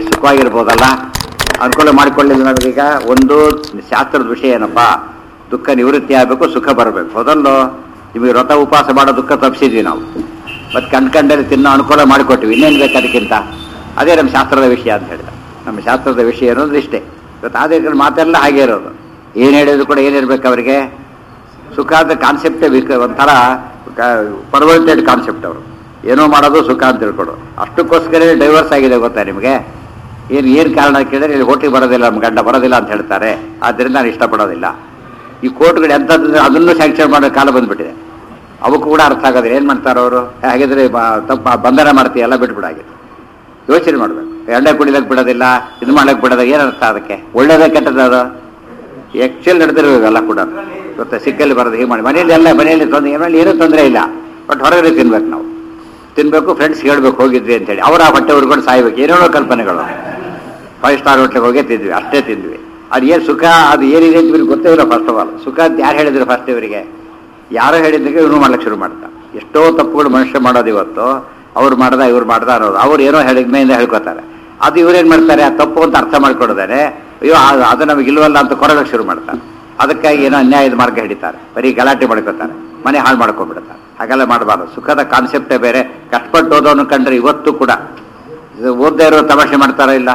ಸುಖವಾಗಿರ್ಬೋದಲ್ಲ ಅನುಕೂಲ ಮಾಡಿಕೊಳ್ಳಿಲ್ಲ ನಮಗೀಗ ಒಂದು ಶಾಸ್ತ್ರದ ವಿಷಯ ಏನಪ್ಪ ದುಃಖ ನಿವೃತ್ತಿ ಆಗಬೇಕು ಸುಖ ಬರಬೇಕು ಹೌದಲ್ಲೋ ನಿಮಗೆ ವ್ರತ ಉಪವಾಸ ಮಾಡೋ ದುಃಖ ತಪ್ಪಿಸಿದ್ವಿ ನಾವು ಮತ್ತು ಕಂಡ್ಕಂಡಲ್ಲಿ ತಿನ್ನೋ ಅನುಕೂಲ ಮಾಡಿಕೊಟ್ಟಿವಿ ಇನ್ನೇನು ಬೇಕು ಅದಕ್ಕಿಂತ ಅದೇ ನಮ್ಮ ಶಾಸ್ತ್ರದ ವಿಷಯ ಅಂತ ಹೇಳಿದ ನಮ್ಮ ಶಾಸ್ತ್ರದ ವಿಷಯ ಅನ್ನೋದು ಇಷ್ಟೇ ಇವತ್ತು ಅದೇ ಮಾತೆಲ್ಲ ಹಾಗೆ ಇರೋದು ಏನು ಹೇಳಿದ್ರು ಕೂಡ ಏನಿರ್ಬೇಕು ಅವರಿಗೆ ಸುಖ ಅಂತ ಕಾನ್ಸೆಪ್ಟೇ ವಿಕ ಒಂಥರ ಪರ್ವರ್ಟೆಡ್ ಕಾನ್ಸೆಪ್ಟ್ ಅವರು ಏನೋ ಮಾಡೋದು ಸುಖ ಅಂತ ತಿಳ್ಕೊಡು ಅಷ್ಟಕ್ಕೋಸ್ಕರ ಡೈವರ್ಸ್ ಆಗಿದೆ ಗೊತ್ತಾ ನಿಮಗೆ ಏನು ಏನು ಕಾರಣ ಕೇಳಿದ್ರೆ ಇಲ್ಲಿ ಹೋಟಿಗೆ ಬರೋದಿಲ್ಲ ನಮ್ಮ ಗಂಡ ಬರೋದಿಲ್ಲ ಅಂತ ಹೇಳ್ತಾರೆ ಆದ್ದರಿಂದ ನಾನು ಇಷ್ಟಪಡೋದಿಲ್ಲ ಈ ಕೋರ್ಟ್ಗಳು ಎಂಥದ್ದು ಅದನ್ನು ಸ್ಯಾಂಕ್ಷನ್ ಮಾಡೋ ಕಾಲ ಬಂದ್ಬಿಟ್ಟಿದೆ ಅವಕ್ಕೂ ಕೂಡ ಅರ್ಥ ಆಗೋದಿಲ್ಲ ಏನು ಮಾಡ್ತಾರೆ ಅವರು ಹಾಗಿದ್ರೆ ಬ- ತಪ್ಪ ಬಂಧನ ಮಾಡ್ತೀಯಲ್ಲ ಬಿಟ್ಬಿಡಾಗಿದೆ ಯೋಚನೆ ಮಾಡಬೇಕು ಎಣ್ಣೆ ಕುಡಿಲಕ್ಕೆ ಬಿಡೋದಿಲ್ಲ ಇದು ಮಾಡ್ಲಿಕ್ಕೆ ಬಿಡೋದು ಏನು ಅರ್ಥ ಅದಕ್ಕೆ ಒಳ್ಳೇದೇ ಕೆಟ್ಟದ್ದು ಅದು ಆ್ಯಕ್ಚುಲ್ ನಡೆದಿರೋಲ್ಲ ಕೂಡ ಗೊತ್ತಾ ಸಿಕ್ಕಲ್ಲಿ ಬರೋದು ಹೀಗೆ ಮಾಡಿ ಮನೆಯಲ್ಲಿ ಎಲ್ಲ ಮನೆಯಲ್ಲಿ ತೊಂದರೆ ಮನೇಲಿ ಏನೂ ತೊಂದರೆ ಇಲ್ಲ ಬಟ್ ಹೊರಗಡೆ ತಿನ್ಬೇಕು ನಾವು ತಿನ್ಬೇಕು ಫ್ರೆಂಡ್ಸ್ ಹೇಳ್ಬೇಕು ಹೋಗಿದ್ವಿ ಅಂತೇಳಿ ಅವರ ಹೊಟ್ಟೆ ಉರ್ಕೊಂಡು ಸಾಯ್ಬೇಕು ಏನೇನೋ ಕಲ್ಪನೆಗಳು ಫೈವ್ ಸ್ಟಾರ್ ಹೋಟ್ಲಿಗೆ ಹೋಗೇ ತಿಂದ್ವಿ ಅಷ್ಟೇ ತಿಂದ್ವಿ ಅದು ಏನು ಸುಖ ಅದು ಏನಿದೆ ಅಂತ ಇವ್ರಿಗೆ ಗೊತ್ತೇ ಇಲ್ಲ ಫಸ್ಟ್ ಆಫ್ ಆಲ್ ಸುಖ ಅಂತ ಯಾರು ಹೇಳಿದ್ರು ಫಸ್ಟ್ ಇವರಿಗೆ ಯಾರೋ ಹೇಳಿದ್ದಕ್ಕೆ ಇವನು ಮಾಡ್ಲಿಕ್ಕೆ ಶುರು ಮಾಡ್ತಾ ಎಷ್ಟೋ ತಪ್ಪುಗಳು ಮನುಷ್ಯ ಮಾಡೋದು ಇವತ್ತು ಅವ್ರು ಮಾಡ್ದ ಇವ್ರು ಮಾಡ್ದ ಅನ್ನೋದು ಅವ್ರು ಏನೋ ಹೇಳಿದ್ಮೇಯಿಂದ ಹೇಳ್ಕೊತಾರೆ ಅದು ಇವ್ರೇನ್ ಮಾಡ್ತಾರೆ ಆ ತಪ್ಪು ಅಂತ ಅರ್ಥ ಮಾಡ್ಕೊಡೋದಾರೆ ಅಯ್ಯೋ ಆ- ಅದು ನಮಗೆ ಇಲ್ವಲ್ಲ ಅಂತ ಕೊರಗಕ್ಕೆ ಶುರು ಮಾಡ್ತಾರೆ ಅದಕ್ಕಾಗಿ ಏನೋ ಅನ್ಯಾಯದ ಮಾರ್ಗ ಹಿಡಿತಾರೆ ಬರೀ ಗಲಾಟೆ ಮಾಡ್ಕೊತಾರೆ ಮನೆ ಹಾಳು ಮಾಡ್ಕೊಂಡ್ಬಿಡ್ತಾರೆ ಹಾಗೆಲ್ಲ ಮಾಡಬಾರ್ದು ಸುಖದ ಕಾನ್ಸೆಪ್ಟೇ ಬೇರೆ ಕಷ್ಟಪಟ್ಟು ಓದೋನು ಕಂಡ್ರೆ ಇವತ್ತು ಕೂಡ ಇದು ಓದದೇ ಇರೋ ತಮಾಷೆ ಮಾಡ್ತಾರ ಇಲ್ಲ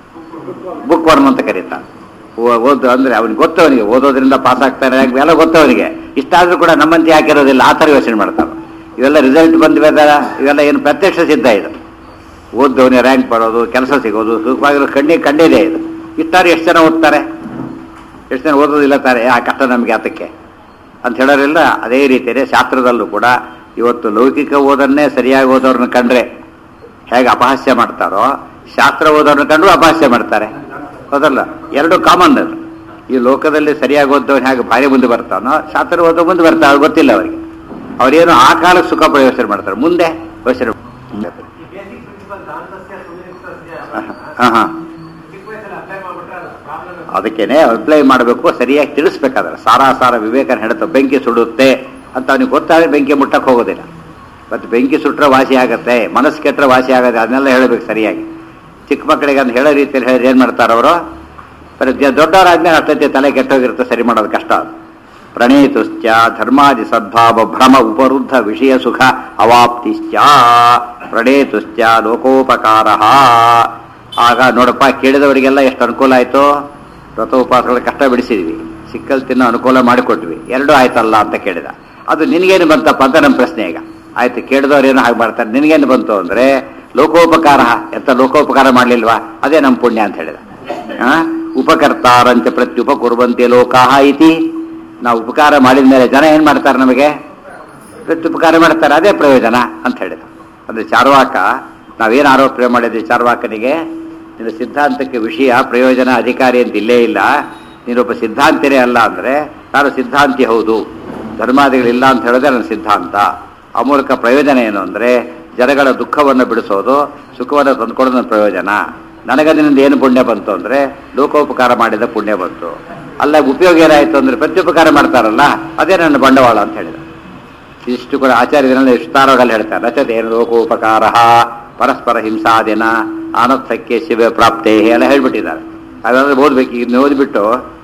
ಬುಕ್ ವರ್ಮ್ ಅಂತ ಕರೀತಾರೆ ಓ- ಓದು ಅಂದ್ರೆ ಅವನಿಗೆ ಗೊತ್ತು ಅವನಿಗೆ ಓದೋದ್ರಿಂದ ಪಾಸ್ ಆಗ್ತಾನೆ ಎಲ್ಲ ಗೊತ್ತು ಅವನಿಗೆ ಇಷ್ಟಾದ್ರೂ ಕೂಡ ನಮ್ಮಂತೆ ಹಾಕಿರೋದಿಲ್ಲ ಆ ಥರ ಯೋಚನೆ ಮಾಡ್ತಾನೆ ಇವೆಲ್ಲ ರಿಸಲ್ಟ್ ಬಂದ್ವಿ ಇವೆಲ್ಲ ಏನು ಪ್ರತ್ಯಕ್ಷ ಸಿದ್ಧ ಇದು ಓದ್ದವನಿಗೆ ರ್ಯಾಂಕ್ ಬರೋದು ಕೆಲಸ ಸಿಗೋದು ಸುಖವಾಗಿರೋ ಕಣ್ಣಿಗೆ ಕಂಡಿದೆ ಇದು ಇಷ್ಟಾರು ಎಷ್ಟು ಜನ ಓದ್ತಾರೆ ಎಷ್ಟು ಜನ ಓದೋದಿಲ್ಲ ತಾರೆ ಆ ಕಷ್ಟ ನಮಗೆ ಆತಕ್ಕೆ ಅಂತ ಹೇಳೋರಿಲ್ಲ ಅದೇ ರೀತಿಯೇ ಶಾಸ್ತ್ರದಲ್ಲೂ ಕೂಡ ಇವತ್ತು ಲೌಕಿಕ ಓದನ್ನೇ ಸರಿಯಾಗಿ ಓದೋರನ್ನ ಕಂಡ್ರೆ ಹೇಗೆ ಅಪಹಾಸ್ಯ ಮಾಡ್ತಾರೋ ಶಾಸ್ತ್ರ ಓದೋರನ್ನ ಕಂಡ್ರು ಅಪಹಾಸ್ಯ ಮಾಡ್ತಾರೆ ಹೌದಲ್ಲ ಎರಡು ಕಾಮನ್ ಅದು ಈ ಲೋಕದಲ್ಲಿ ಸರಿಯಾಗಿ ಓದೋನು ಹೇಗೆ ಭಾರಿ ಮುಂದೆ ಬರ್ತಾನೋ ಶಾಸ್ತ್ರ ಓದೋ ಮುಂದೆ ಬರ್ತಾ ಅವ್ರಿಗೆ ಗೊತ್ತಿಲ್ಲ ಅವರಿಗೆ ಅವ್ರೇನು ಆ ಕಾಲಕ್ಕೆ ಸುಖ ಪಡೆಯೋ ಯೋಚನೆ ಮಾಡ್ತಾರೆ ಮುಂದೆ ಯೋಚನೆ ಬೇಸಿಕ್ ಪ್ರಿನ್ಸಿಪಲ್ ದಾಂತಸ್ಯ ಸುನಿರ್ತಸ್ಯ ಹಾಂ ಹಾಂ ಚಿಕ್ಕ ವಯಸ್ಸಲ್ಲಿ ಅಪ್ಲೈ ಮಾಡ್ಬಿಟ್ರೆ ಅದು ಪ್ರಾಬ್ಲಮ್ ಅದಕ್ಕೇನೆ ಅಪ್ಲೈ ಮಾಡಬೇಕು ಸರಿಯಾಗಿ ತಿಳಿಸ್ಬೇಕಾದ್ರೆ ಸಾರಾ ಸಾರ ವಿವೇಕನ ಹೇಳ್ತಾ ಬೆಂಕಿ ಸುಡುತ್ತೆ ಅಂತ ಅವನಿಗೆ ಗೊತ್ತಾದ್ರೆ ಬೆಂಕಿ ಮುಟ್ಟಕ್ಕೆ ಹೋಗೋದಿಲ್ಲ ಮತ್ತು ಬೆಂಕಿ ಸುಟ್ರೆ ವಾಸಿ ಆಗತ್ತೆ ಮನಸ್ಸು ಕೆಟ್ಟರೆ ವಾಸಿ ಆಗತ್ತೆ ಅದನ್ನೆಲ್ಲ ಹೇಳಬೇಕು ಸರಿಯಾಗಿ ಚಿಕ್ಕ ಮಕ್ಕಳಿಗೆ ಅಂತ ಹೇಳೋ ರೀತಿಯಲ್ಲಿ ಹೇಳಿ ಏನು ಮಾಡ್ತಾರೆ ಅವರು ಬರೀ ದ- ದೊಡ್ಡವರಾದ್ಮೇಲೆ ಅಷ್ಟೊತ್ತೆ ತಲೆ ಕೆಟ್ಟೋಗಿರುತ್ತೆ ಸರಿ ಮಾಡೋದು ಕಷ್ಟ ಅದು ಪ್ರಣೇತುಶ್ಚ ಧರ್ಮಾದಿ ಸದ್ಭಾವ ಭ್ರಮ ಉಪರುದ್ಧ ವಿಷಯ ಸುಖ ಅವಾಪ್ತಿಶ್ಚ ಪ್ರಣೇತುಶ್ಚ ಲೋಕೋಪಕಾರ ಆಗ ನೋಡಪ್ಪ ಕೇಳಿದವರಿಗೆಲ್ಲ ಎಷ್ಟು ಅನುಕೂಲ ಆಯಿತು ವ್ರತ ಉಪವಾಸಗಳ ಕಷ್ಟ ಬಿಡಿಸಿದ್ವಿ ಸಿಕ್ಕಲ್ ತಿನ್ನೋ ಅನುಕೂಲ ಮಾಡಿಕೊಟ್ವಿ ಎರಡೂ ಆಯ್ತಲ್ಲ ಅಂತ ಕೇಳಿದ ಅದು ನಿನಗೇನು ಬಂತಪ್ಪ ಅಂತ ನಮ್ಮ ಪ್ರಶ್ನೆ ಈಗ ಆಯ್ತು ಕೇಳಿದವ್ರೇನು ಹಾಗೆ ಮಾಡ್ತಾರೆ ನಿನಗೇನು ಬಂತು ಅಂದರೆ ಲೋಕೋಪಕಾರ ಎಂತ ಲೋಕೋಪಕಾರ ಮಾಡಲಿಲ್ವಾ ಅದೇ ನಮ್ಮ ಪುಣ್ಯ ಅಂತ ಹೇಳಿದ ಆ? ಉಪಕರ್ತಾರಂತೆ ಪ್ರತ್ಯುಪಕುರ್ವಂತೆ ಲೋಕಾಹ ಇತಿ ನಾವು ಉಪಕಾರ ಮಾಡಿದ ಮೇಲೆ ಜನ ಏನು ಮಾಡ್ತಾರೆ ನಮಗೆ ಪ್ರತ್ಯುಪಕಾರ ಮಾಡ್ತಾರೆ ಅದೇ ಪ್ರಯೋಜನ ಅಂತ ಹೇಳಿದ ಅಂದರೆ ಚಾರ್ವಾಕ ನಾವೇನು ಆರೋಪ ಮಾಡಿದ್ವಿ ಚಾರ್ವಾಕನಿಗೆ ನಿನ್ನ ಸಿದ್ಧಾಂತಕ್ಕೆ ವಿಷಯ ಪ್ರಯೋಜನ ಅಧಿಕಾರಿ ಅಂತ ಇಲ್ಲೇ ಇಲ್ಲ ನೀನೊಬ್ಬ ಸಿದ್ಧಾಂತಿರೇ ಅಲ್ಲ ಅಂದರೆ ನಾನು ಸಿದ್ಧಾಂತಿ ಹೌದು ಧರ್ಮಾದಿಗಳಿಲ್ಲ ಅಂತ ಹೇಳಿದ್ರೆ ನನ್ನ ಸಿದ್ಧಾಂತ ಆ ಮೂಲಕ ಪ್ರಯೋಜನ ಏನು ಅಂದರೆ ಜನಗಳ ದುಃಖವನ್ನು ಬಿಡಿಸೋದು ಸುಖವನ್ನು ತಂದುಕೊಡೋದು ನನ್ನ ಪ್ರಯೋಜನ ನನಗದಿನಿಂದ ಏನು ಪುಣ್ಯ ಬಂತು ಅಂದರೆ ಲೋಕೋಪಕಾರ ಮಾಡಿದ ಪುಣ್ಯ ಬಂತು ಅಲ್ಲ ಉಪಯೋಗ ಏನಾಯಿತು ಅಂದರೆ ಪ್ರತ್ಯುಪಕಾರ ಮಾಡ್ತಾರಲ್ಲ ಅದೇ ನನ್ನ ಬಂಡವಾಳ ಅಂತ ಹೇಳಿದ ಇಷ್ಟು ಕೂಡ ಆಚಾರ್ಯರಲ್ಲಿ ವಿಸ್ತಾರದಲ್ಲಿ ಹೇಳ್ತಾರೆ ರಚತೆ ಏನು ಲೋಕೋಪಕಾರ ಪರಸ್ಪರ ಹಿಂಸಾದಿನ ಆನರ್ಥಕ್ಕೆ ಶಿವ ಪ್ರಾಪ್ತೆ ಎಲ್ಲ ಹೇಳ್ಬಿಟ್ಟಿದ್ದಾರೆ ಅದಾದ್ರೆ ಓದ್ಬೇಕು ಇದನ್ನ ಓದ್ಬಿಟ್ಟು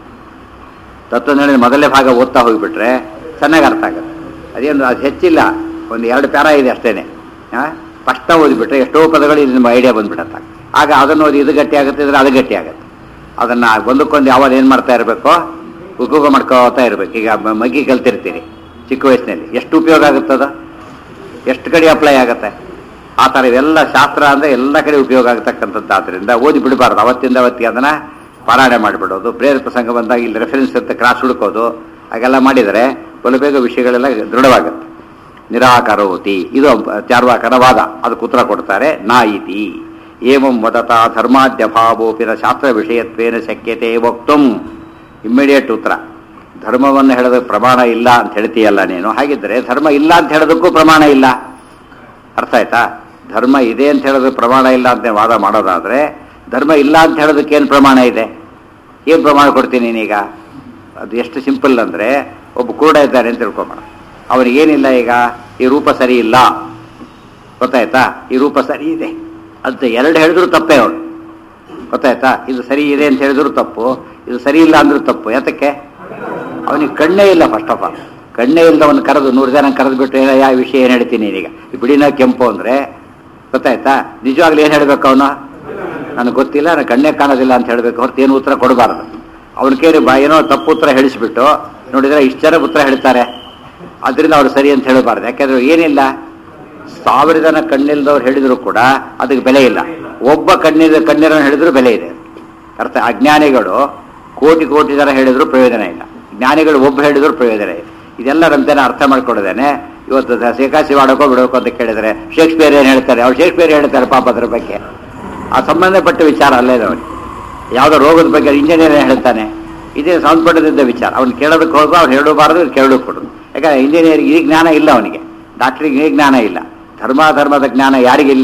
ತತ್ವಜ್ಞಾನದ ಮೊದಲನೇ ಭಾಗ ಓದ್ತಾ ಹೋಗ್ಬಿಟ್ರೆ ಚೆನ್ನಾಗಿ ಅರ್ಥ ಆಗುತ್ತೆ ಅದೇನು ಅದು ಹೆಚ್ಚಿಲ್ಲ ಒಂದು ಎರಡು ಪ್ಯಾರ ಇದೆ ಅಷ್ಟೇನೆ ಫಸ್ಟ್ ಓದಿಬಿಟ್ರೆ ಎಷ್ಟೋ ಪದಗಳು ಇದು ನಿಮ್ಮ ಐಡಿಯಾ ಬಂದ್ಬಿಡತ್ತೆ ಆಗ ಅದನ್ನು ಓದಿ ಇದು ಗಟ್ಟಿ ಆಗುತ್ತೆ ಇದ್ರೆ ಅದು ಗಟ್ಟಿ ಆಗುತ್ತೆ ಅದನ್ನ ಒಂದಕ್ಕೊಂದು ಯಾವಾಗ ಏನು ಮಾಡ್ತಾ ಇರಬೇಕು ಉಪಯೋಗ ಮಾಡ್ಕೋತಾ ಇರ್ಬೇಕು ಈಗ ಮ- ಮಗ್ಗಿ ಕಲ್ತಿರ್ತೀರಿ ಚಿಕ್ಕ ವಯಸ್ಸಿನಲ್ಲಿ ಎಷ್ಟು ಉಪಯೋಗ ಆಗುತ್ತದ ಎಷ್ಟು ಕಡೆ ಅಪ್ಲೈ ಆಗುತ್ತೆ ಆ ಥರ ಇವೆಲ್ಲ ಶಾಸ್ತ್ರ ಅಂದರೆ ಎಲ್ಲ ಕಡೆ ಉಪಯೋಗ ಆಗ್ತಕ್ಕಂಥದ್ದು ಆದ್ದರಿಂದ ಓದಿ ಬಿಡಬಾರ್ದು ಅವತ್ತಿಂದ ಅವತ್ತಿಗೆ ಅದನ್ನು ಪಾರಾಯಣ ಮಾಡಿಬಿಡೋದು ಪ್ರೇರ ಪ್ರಸಂಗ ಬಂದಾಗ ಇಲ್ಲಿ ರೆಫರೆನ್ಸ್ ಅಂತ ಕ್ರಾಸ್ ಹುಡುಕೋದು ಹಾಗೆಲ್ಲ ಮಾಡಿದರೆ ಬಲು ಬೇಗ ವಿಷಯಗಳೆಲ್ಲ ದೃಢವಾಗುತ್ತೆ ನಿರಾಕರೋತಿ ಇದು ಚಾರ್ವಾಕರ ವಾದ ಅದಕ್ಕೆ ಉತ್ತರ ಕೊಡ್ತಾರೆ ನಾಯಿತಿ ಏವಂ ವದತ ಧರ್ಮಾದ್ಯ ಭಾವೋಪಿನ ಶಾಸ್ತ್ರ ವಿಷಯತ್ವೇನ ಶಕ್ಯತೆ ವಕ್ತುಂ ಇಮ್ಮಿಡಿಯೇಟ್ ಉತ್ತರ ಧರ್ಮವನ್ನು ಹೇಳೋದು ಪ್ರಮಾಣ ಇಲ್ಲ ಅಂತ ಹೇಳ್ತೀಯಲ್ಲ ನೀನು ಹಾಗಿದ್ರೆ ಧರ್ಮ ಇಲ್ಲ ಅಂತ ಹೇಳೋದಕ್ಕೂ ಪ್ರಮಾಣ ಇಲ್ಲ ಅರ್ಥ ಆಯ್ತಾ ಧರ್ಮ ಇದೆ ಅಂತ ಹೇಳೋದು ಪ್ರಮಾಣ ಇಲ್ಲ ಅಂತ ವಾದ ಮಾಡೋದಾದ್ರೆ ಧರ್ಮ ಇಲ್ಲ ಅಂತ ಹೇಳೋದಕ್ಕೆ ಏನು ಪ್ರಮಾಣ ಇದೆ ಏನು ಪ್ರಮಾಣ ಕೊಡ್ತೀನಿ ನೀನೀಗ ಅದು ಎಷ್ಟು ಸಿಂಪಲ್ ಅಂದರೆ ಒಬ್ಬ ಕುರುಡ ಇದ್ದಾನೆ ಅಂತ ತಿಳ್ಕೊಂಬೋಣ ಅವನಿಗೇನಿಲ್ಲ ಈಗ ಈ ರೂಪ ಸರಿ ಇಲ್ಲ ಗೊತ್ತಾಯ್ತಾ ಈ ರೂಪ ಸರಿ ಇದೆ ಅಂತ ಎರಡು ಹೇಳಿದ್ರು ತಪ್ಪೇ ಅವನು ಗೊತ್ತಾಯ್ತಾ ಇದು ಸರಿ ಇದೆ ಅಂತ ಹೇಳಿದ್ರು ತಪ್ಪು ಇದು ಸರಿ ಇಲ್ಲ ಅಂದ್ರೂ ತಪ್ಪು ಯಾತಕ್ಕೆ ಅವನಿಗೆ ಕಣ್ಣೇ ಇಲ್ಲ ಫಸ್ಟ್ ಆಫ್ ಆಲ್ ಕಣ್ಣೇ ಇಲ್ಲದವನು ಕರೆದು ನೂರು ಜನ ಕರೆದು ಬಿಟ್ಟು ಏನೋ ಯಾವ ವಿಷಯ ಏನು ಹೇಳ್ತೀನಿ ನೀನೀಗ ಈ ಬಿಡಿನ ಕೆಂಪು ಅಂದರೆ ಗೊತ್ತಾಯ್ತಾ ನಿಜವಾಗ್ಲೂ ಏನು ಹೇಳ್ಬೇಕು ಅವನು ನನಗೆ ಗೊತ್ತಿಲ್ಲ ನನಗೆ ಕಣ್ಣೇ ಕಾಣೋದಿಲ್ಲ ಅಂತ ಹೇಳಬೇಕು ಹೊರತು ಏನು ಉತ್ತರ ಕೊಡಬಾರ್ದು ಅವನ ಕೇಳಿ ಬಾ ಏನೋ ತಪ್ಪು ಉತ್ತರ ಹೇಳಿಸ್ಬಿಟ್ಟು ನೋಡಿದ್ರೆ ಇಷ್ಟು ಜನ ಉತ್ತರ ಹೇಳ್ತಾರೆ ಅದರಿಂದ ಅವ್ರು ಸರಿ ಅಂತ ಹೇಳಬಾರ್ದು ಯಾಕೆಂದ್ರೆ ಏನಿಲ್ಲ ಸಾವಿರ ಜನ ಕಣ್ಣಿಲ್ದವ್ರು ಹೇಳಿದ್ರು ಕೂಡ ಅದಕ್ಕೆ ಬೆಲೆ ಇಲ್ಲ ಒಬ್ಬ ಕಣ್ಣಿದ ಕಣ್ಣೀರನ್ನು ಹೇಳಿದ್ರು ಬೆಲೆ ಇದೆ ಅರ್ಥ ಅಜ್ಞಾನಿಗಳು ಕೋಟಿ ಕೋಟಿ ಜನ ಹೇಳಿದ್ರು ಪ್ರಯೋಜನ ಇಲ್ಲ ಜ್ಞಾನಿಗಳು ಒಬ್ಬ ಹೇಳಿದ್ರು ಪ್ರಯೋಜನ ಇದೆ ಇದೆಲ್ಲ ರಂತೆನ ಅರ್ಥ ಮಾಡ್ಕೊಡೋದೇನೆ ಇವತ್ತು ದ- ಸೇಕಾಸಿ ಮಾಡಕೋ ಬಿಡೋಕೋ ಅಂತ ಕೇಳಿದ್ರೆ ಶೇಕ್ಸ್ಪಿಯರ್ ಏನು ಹೇಳ್ತಾರೆ ಅವ್ರು ಶೇಕ್ಸ್ಪಿಯರ್ ಹೇಳ್ತಾರೆ ಪಾಪ ಅದ್ರ ಬಗ್ಗೆ ಆ ಸಂಬಂಧಪಟ್ಟ ವಿಚಾರ ಅಲ್ಲೇ ಇದೆ ಅವನಿಗೆ ಯಾವುದೋ ರೋಗದ ಬಗ್ಗೆ ಇಂಜಿನಿಯರ್ ಏನು ಹೇಳ್ತಾನೆ ಇದೇ ಸಂಬಂಧಪಟ್ಟದಿದ್ದ ವಿಚಾರ ಅವ್ನು ಕೇಳೋದಕ್ಕೆ ಹೋಗೋ ಅವ್ನು ಹೇಳಬಾರ್ದು ಕೇಳೋದು ಕೊಡೋದು ಯಾಕಂದ್ರೆ ಇಂಜಿನಿಯರಿಂಗ್ ಈ ಜ್ಞಾನ ಇಲ್ಲ ಅವನಿಗೆ ಡಾಕ್ಟ್ರಿಗೆ ಈ ಜ್ಞಾನ ಇಲ್ಲ ಧರ್ಮ ಧರ್ಮದ ಜ್ಞಾನ ಯಾರಿಗಿಲ್ಲ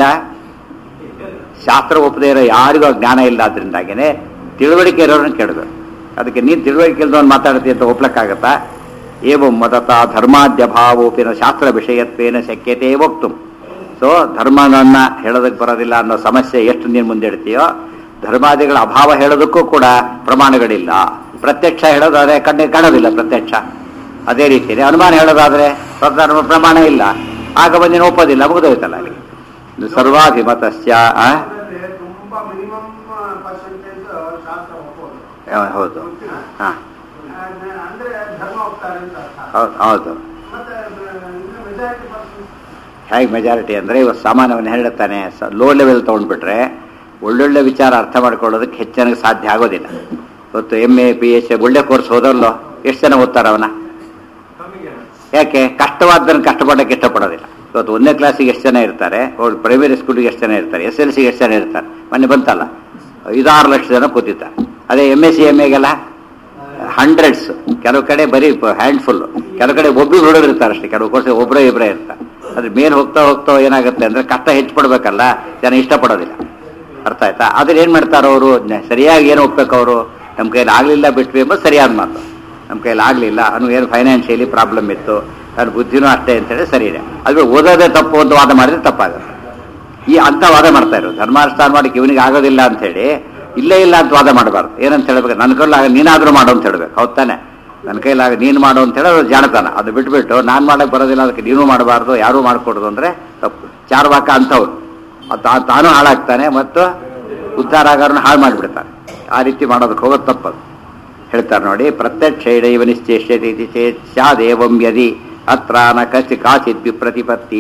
ಶಾಸ್ತ್ರ ಒಪ್ಪದೇ ಇರೋ ಯಾರಿಗೂ ಆ ಜ್ಞಾನ ಇಲ್ಲ ಅದರಿಂದಾಗೇನೆ ತಿಳುವಳಿಕೆ ಇರೋರನ್ನ ಕೇಳಬೇಕು ಅದಕ್ಕೆ ನೀನು ತಿಳುವಳಿಕೆ ಇಲ್ದವನು ಮಾತಾಡ್ತಿ ಅಂತ ಒಪ್ಲಕ್ಕಾಗತ್ತಾ ಏವಂ ಮತತ ಧರ್ಮಾದ್ಯ ಭಾವೋಪಿನ ಶಾಸ್ತ್ರ ವಿಷಯತ್ವೇನ ಶಕ್ಯತೆ ವಕ್ತು ಸೊ ಧರ್ಮನನ್ನ ಹೇಳೋದಕ್ಕೆ ಬರೋದಿಲ್ಲ ಅನ್ನೋ ಸಮಸ್ಯೆ ಎಷ್ಟು ನೀನು ಮುಂದೆ ಇಡ್ತೀಯೋ ಧರ್ಮಾದಿಗಳ ಅಭಾವ ಹೇಳೋದಕ್ಕೂ ಕೂಡ ಪ್ರಮಾಣಗಳಿಲ್ಲ ಪ್ರತ್ಯಕ್ಷ ಹೇಳೋದಾದ್ರೆ ಕಣ್ಣಿಗೆ ಕಾಣೋದಿಲ್ಲ ಪ್ರತ್ಯಕ್ಷ ಅದೇ ರೀತಿಯಲ್ಲಿ ಅನುಮಾನ ಹೇಳೋದಾದ್ರೆ ಸ್ವಧರ್ಮ ಪ್ರಮಾಣ ಇಲ್ಲ ಆಗ ಬಂದಿನ ಒಪ್ಪೋದಿಲ್ಲ ಮುಗಿದೋಯ್ತಲ್ಲ ಅಲ್ಲಿ ಇದು ಸರ್ವಾಭಿಮತಸ್ಯ ಆ? ಅದ್ರಲ್ಲಿ ತುಂಬಾ ಮಿನಿಮಮ್ ಪರ್ಸೆಂಟೇಜ್ ಶಾಸ್ತ್ರ ಒಪ್ಪೋದು ಹಾ, ಹೌದು ಹಾ ಅದ್ನ- ಅಂದ್ರೆ ಧರ್ಮ ಹೋಗ್ತಾರೆ ಅಂತ ಅರ್ಥ ಹೌದು ಹೌದು ಮತ್ತೆ ಇನ್ನು ಮೆಜಾರಿಟಿ ಪರ್ಸೆಂಟ್ ಹೇಗೆ ಮೆಜಾರಿಟಿ ಅಂದರೆ ಇವತ್ತು ಸಾಮಾನ್ಯವನ್ನು ಹೇಳುತ್ತಾನೆ ಲೋ ಲೆವೆಲ್ ತೊಗೊಂಡ್ಬಿಟ್ರೆ ಒಳ್ಳೊಳ್ಳೆ ವಿಚಾರ ಅರ್ಥ ಮಾಡ್ಕೊಳ್ಳೋದಕ್ಕೆ ಹೆಚ್ಚು ಜನಕ್ಕೆ ಸಾಧ್ಯ ಆಗೋದಿಲ್ಲ ಇವತ್ತು ಎಮ್ ಎ ಪಿ ಎಚ್ ಒಳ್ಳೆ ಕೋರ್ಸ್ ಹೋದಲ್ಲೋ ಎಷ್ಟು ಜನ ಓದ್ತಾರ ಅವನ ಕಮ್ಮಿಗೆ ಯಾಕೆ ಕಷ್ಟವಾದ್ದನ್ನು ಕಷ್ಟಪಡೋಕ್ಕೆ ಇಷ್ಟಪಡೋದಿಲ್ಲ ಇವತ್ತು ಒಂದನೇ ಕ್ಲಾಸಿಗೆ ಎಷ್ಟು ಜನ ಇರ್ತಾರೆ ಪ್ರೈಮರಿ ಸ್ಕೂಲಿಗೆ ಎಷ್ಟು ಜನ ಇರ್ತಾರೆ ಎಸ್ ಎಲ್ ಸಿಗೆ ಎಷ್ಟು ಜನ ಇರ್ತಾರೆ ಮೊನ್ನೆ ಬಂತಲ್ಲ ಐದಾರು ಲಕ್ಷ ಜನ ಕೂತಿರ್ತಾರೆ ಅದೇ ಎಮ್ ಎಸ್ ಸಿ ಎಮ್ ಎಗೆಲ್ಲ ಹಂಡ್ರೆಡ್ಸ್ ಕೆಲವು ಕಡೆ ಬರೀ ಹ್ಯಾಂಡ್ಫುಲ್ ಕೆಲವು ಕಡೆ ಒಬ್ಬರು ಹುಡುಗರು ಇರ್ತಾರೆ ಅಷ್ಟೇ ಕೆಲವು ಕೋರ್ಸ್ ಒಬ್ಬರೇ ಇಬ್ಬರೇ ಇರ್ತಾರೆ ಅದ್ರ ಮೇಲೆ ಹೋಗ್ತಾ ಹೋಗ್ತಾ ಏನಾಗುತ್ತೆ ಅಂದ್ರೆ ಕಷ್ಟ ಹೆಚ್ಚು ಪಡ್ಬೇಕಲ್ಲ ಜನ ಇಷ್ಟಪಡೋದಿಲ್ಲ ಅರ್ಥ ಆಯ್ತಾ ಅದ್ರ ಏನ್ ಮಾಡ್ತಾರೋ ಅವರು ಸರಿಯಾಗಿ ಏನು ಒಪ್ಬೇಕು ಅವರು ನಮ್ಮ ಕೈಲಿ ಆಗ್ಲಿಲ್ಲ ಬಿಟ್ವಿ ಎಂಬುದು ಸರಿಯಾದ ಮಾತು ನಮ್ಮ ಕೈಲಿ ಆಗ್ಲಿಲ್ಲ ಅವ್ನು ಏನು ಫೈನಾನ್ಷಿಯಲಿ ಪ್ರಾಬ್ಲಮ್ ಇತ್ತು ನನ್ನ ಬುದ್ಧಿನೂ ಅಷ್ಟೇ ಅಂತೇಳಿ ಸರಿ ಇದೆ ಅದು ಓದೋದೇ ತಪ್ಪು ಅಂತ ವಾದ ಮಾಡಿದ್ರೆ ತಪ್ಪಾಗುತ್ತೆ ಈ ಅಂತ ವಾದ ಮಾಡ್ತಾ ಇರೋದು ಧರ್ಮಾನುಷ್ಠಾನ ಮಾಡಿ ಇವನಿಗೆ ಆಗೋದಿಲ್ಲ ಅಂತ ಹೇಳಿ ಇಲ್ಲೇ ಇಲ್ಲ ಅಂತ ವಾದ ಮಾಡಬಾರ್ದು ಏನಂತ ಹೇಳ್ಬೇಕು ನನ್ನ ಕೈಲಾಗ ನೀನಾದ್ರೂ ಮಾಡು ಅಂತ ಹೇಳ್ಬೇಕು ಹೌದ್ ತಾನೆ ನನ್ನ ಕೈಲಾಗ ನೀನು ಮಾಡು ಅಂತ ಹೇಳಿ ಅದು ಜಾಣತನ ಅದು ಬಿಟ್ಬಿಟ್ಟು ನಾನು ಮಾಡಕ್ ಬರೋದಿಲ್ಲ ಅದಕ್ಕೆ ನೀನು ಮಾಡಬಾರ್ದು ಯಾರೂ ಮಾಡ್ಕೊಡೋದು ಅಂದ್ರೆ ತಪ್ಪು ಚಾರ್ವಾಕ ಅಂತವ್ರು ಅದು ತಾ- ತಾನು ಹಾಳಾಗ್ತಾನೆ ಮತ್ತು ಉದ್ಧಾರ ಆಗೋರನ್ನ ಹಾಳು ಮಾಡಿಬಿಡ್ತಾನೆ ಆ ರೀತಿ ಮಾಡೋದಕ್ಕೆ ಹೋಗೋದು ತಪ್ಪದು ಹೇಳ್ತಾರೆ ನೋಡಿ ಪ್ರತ್ಯಕ್ಷ ಇಡೈವ ನಿಶ್ಚೇಷ್ಯತೆ ಇತಿ ಚೇತ್ ಸ್ಯಾದೇವಂ ಯದಿ ಅತ್ರ ನ ಕಚ್ ಕಾಚಿತ್ ವಿಪ್ರತಿಪತ್ತಿ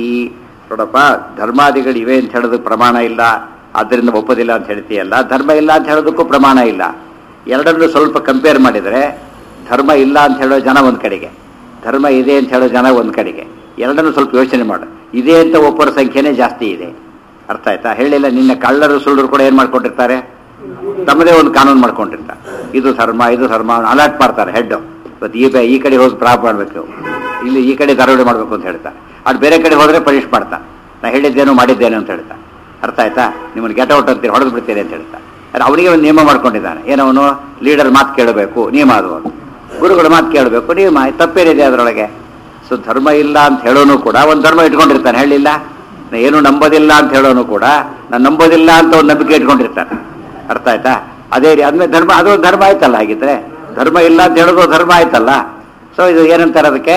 ನೋಡಪ್ಪ ಧರ್ಮಾದಿಗಳು ಇವೆ ಅಂತ ಹೇಳೋದಕ್ಕೆ ಪ್ರಮಾಣ ಇಲ್ಲ ಆದ್ದರಿಂದ ಒಪ್ಪೋದಿಲ್ಲ ಅಂತ ಹೇಳ್ತೀಯಲ್ಲ ಧರ್ಮ ಇಲ್ಲ ಅಂತ ಹೇಳೋದಕ್ಕೂ ಪ್ರಮಾಣ ಇಲ್ಲ ಎರಡನ್ನೂ ಸ್ವಲ್ಪ ಕಂಪೇರ್ ಮಾಡಿದರೆ ಧರ್ಮ ಇಲ್ಲ ಅಂತ ಹೇಳೋ ಜನ ಒಂದು ಕಡೆಗೆ ಧರ್ಮ ಇದೆ ಅಂತ ಹೇಳೋ ಜನ ಒಂದು ಕಡೆಗೆ ಎರಡನ್ನೂ ಸ್ವಲ್ಪ ಯೋಚನೆ ಮಾಡು ಇದೆ ಅಂತ ಒಪ್ಪೋರ ಸಂಖ್ಯೆನೇ ಜಾಸ್ತಿ ಇದೆ ಅರ್ಥ ಆಯ್ತಾ ಹೇಳಿಲ್ಲ ನಿನ್ನೆ ಕಳ್ಳರು ಸುಳ್ಳರು ಕೂಡ ಏನು ಮಾಡ್ಕೊಂಡಿರ್ತಾರೆ ತಮ್ಮದೇ ಒಂದು ಕಾನೂನು ಮಾಡ್ಕೊಂಡಿರ್ತಾರೆ ಇದು ಧರ್ಮ ಇದು ಧರ್ಮ ಅಲರ್ಟ್ ಮಾಡ್ತಾರೆ ಹೆಡ್ ಇವತ್ತು ಈ ಬೆ- ಈ ಕಡೆ ಹೋಗಿ ಪ್ರಾಪ್ ಮಾಡಬೇಕು ಇಲ್ಲಿ ಈ ಕಡೆ ದರೋಡೆ ಮಾಡಬೇಕು ಅಂತ ಹೇಳ್ತಾರೆ ಅದು ಬೇರೆ ಕಡೆ ಹೋದ್ರೆ ಪನಿಷ್ ಮಾಡ್ತಾ ನಾ ಹೇಳಿದ್ದೇನು ಮಾಡಿದ್ದೇನು ಅಂತ ಹೇಳ್ತಾ ಅರ್ಥ ಆಯ್ತಾ ನಿಮ್ಮನ್ನು ಗೆಟ್ ಔಟ್ ಅಂತೀರಿ ಹೊಡೆದು ಬಿಡ್ತೀರಿ ಅಂತ ಹೇಳ್ತಾ ಆದ್ರೆ ಅವನಿಗೆ ಒಂದು ನಿಯಮ ಮಾಡ್ಕೊಂಡಿದ್ದಾನೆ ಏನವನು ಲೀಡರ್ ಮಾತು ಕೇಳಬೇಕು ನಿಯಮ ಅದು ಒಂದು. ಗುರುಗಳ ಮಾತು ಕೇಳಬೇಕು ನಿಯಮ ತಪ್ಪೇನಿದೆ ಅದರೊಳಗೆ ಸೊ ಧರ್ಮ ಇಲ್ಲ ಅಂತ ಹೇಳೋನು ಕೂಡ ಒಂದು ಧರ್ಮ ಇಟ್ಕೊಂಡಿರ್ತಾನೆ ಹೇಳಿಲ್ಲ ನಾ ಏನು ನಂಬೋದಿಲ್ಲ ಅಂತ ಹೇಳೋನು ಕೂಡ ನಾನು ನಂಬೋದಿಲ್ಲ ಅಂತ ಒಂದು ನಂಬಿಕೆ ಇಟ್ಕೊಂಡಿರ್ತಾನೆ ಅರ್ಥ ಆಯ್ತಾ ಅದೇ ರೀ ಅದ್ಮೇಲೆ ಧರ್ಮ ಅದು ಒಂದು ಧರ್ಮ ಆಯ್ತಲ್ಲ ಹಾಗಿದ್ರೆ ಧರ್ಮ ಇಲ್ಲ ಅಂತ ಹೇಳೋದು ಧರ್ಮ ಆಯ್ತಲ್ಲ ಸೊ ಇದು ಏನಂತಾರೆ ಅದಕ್ಕೆ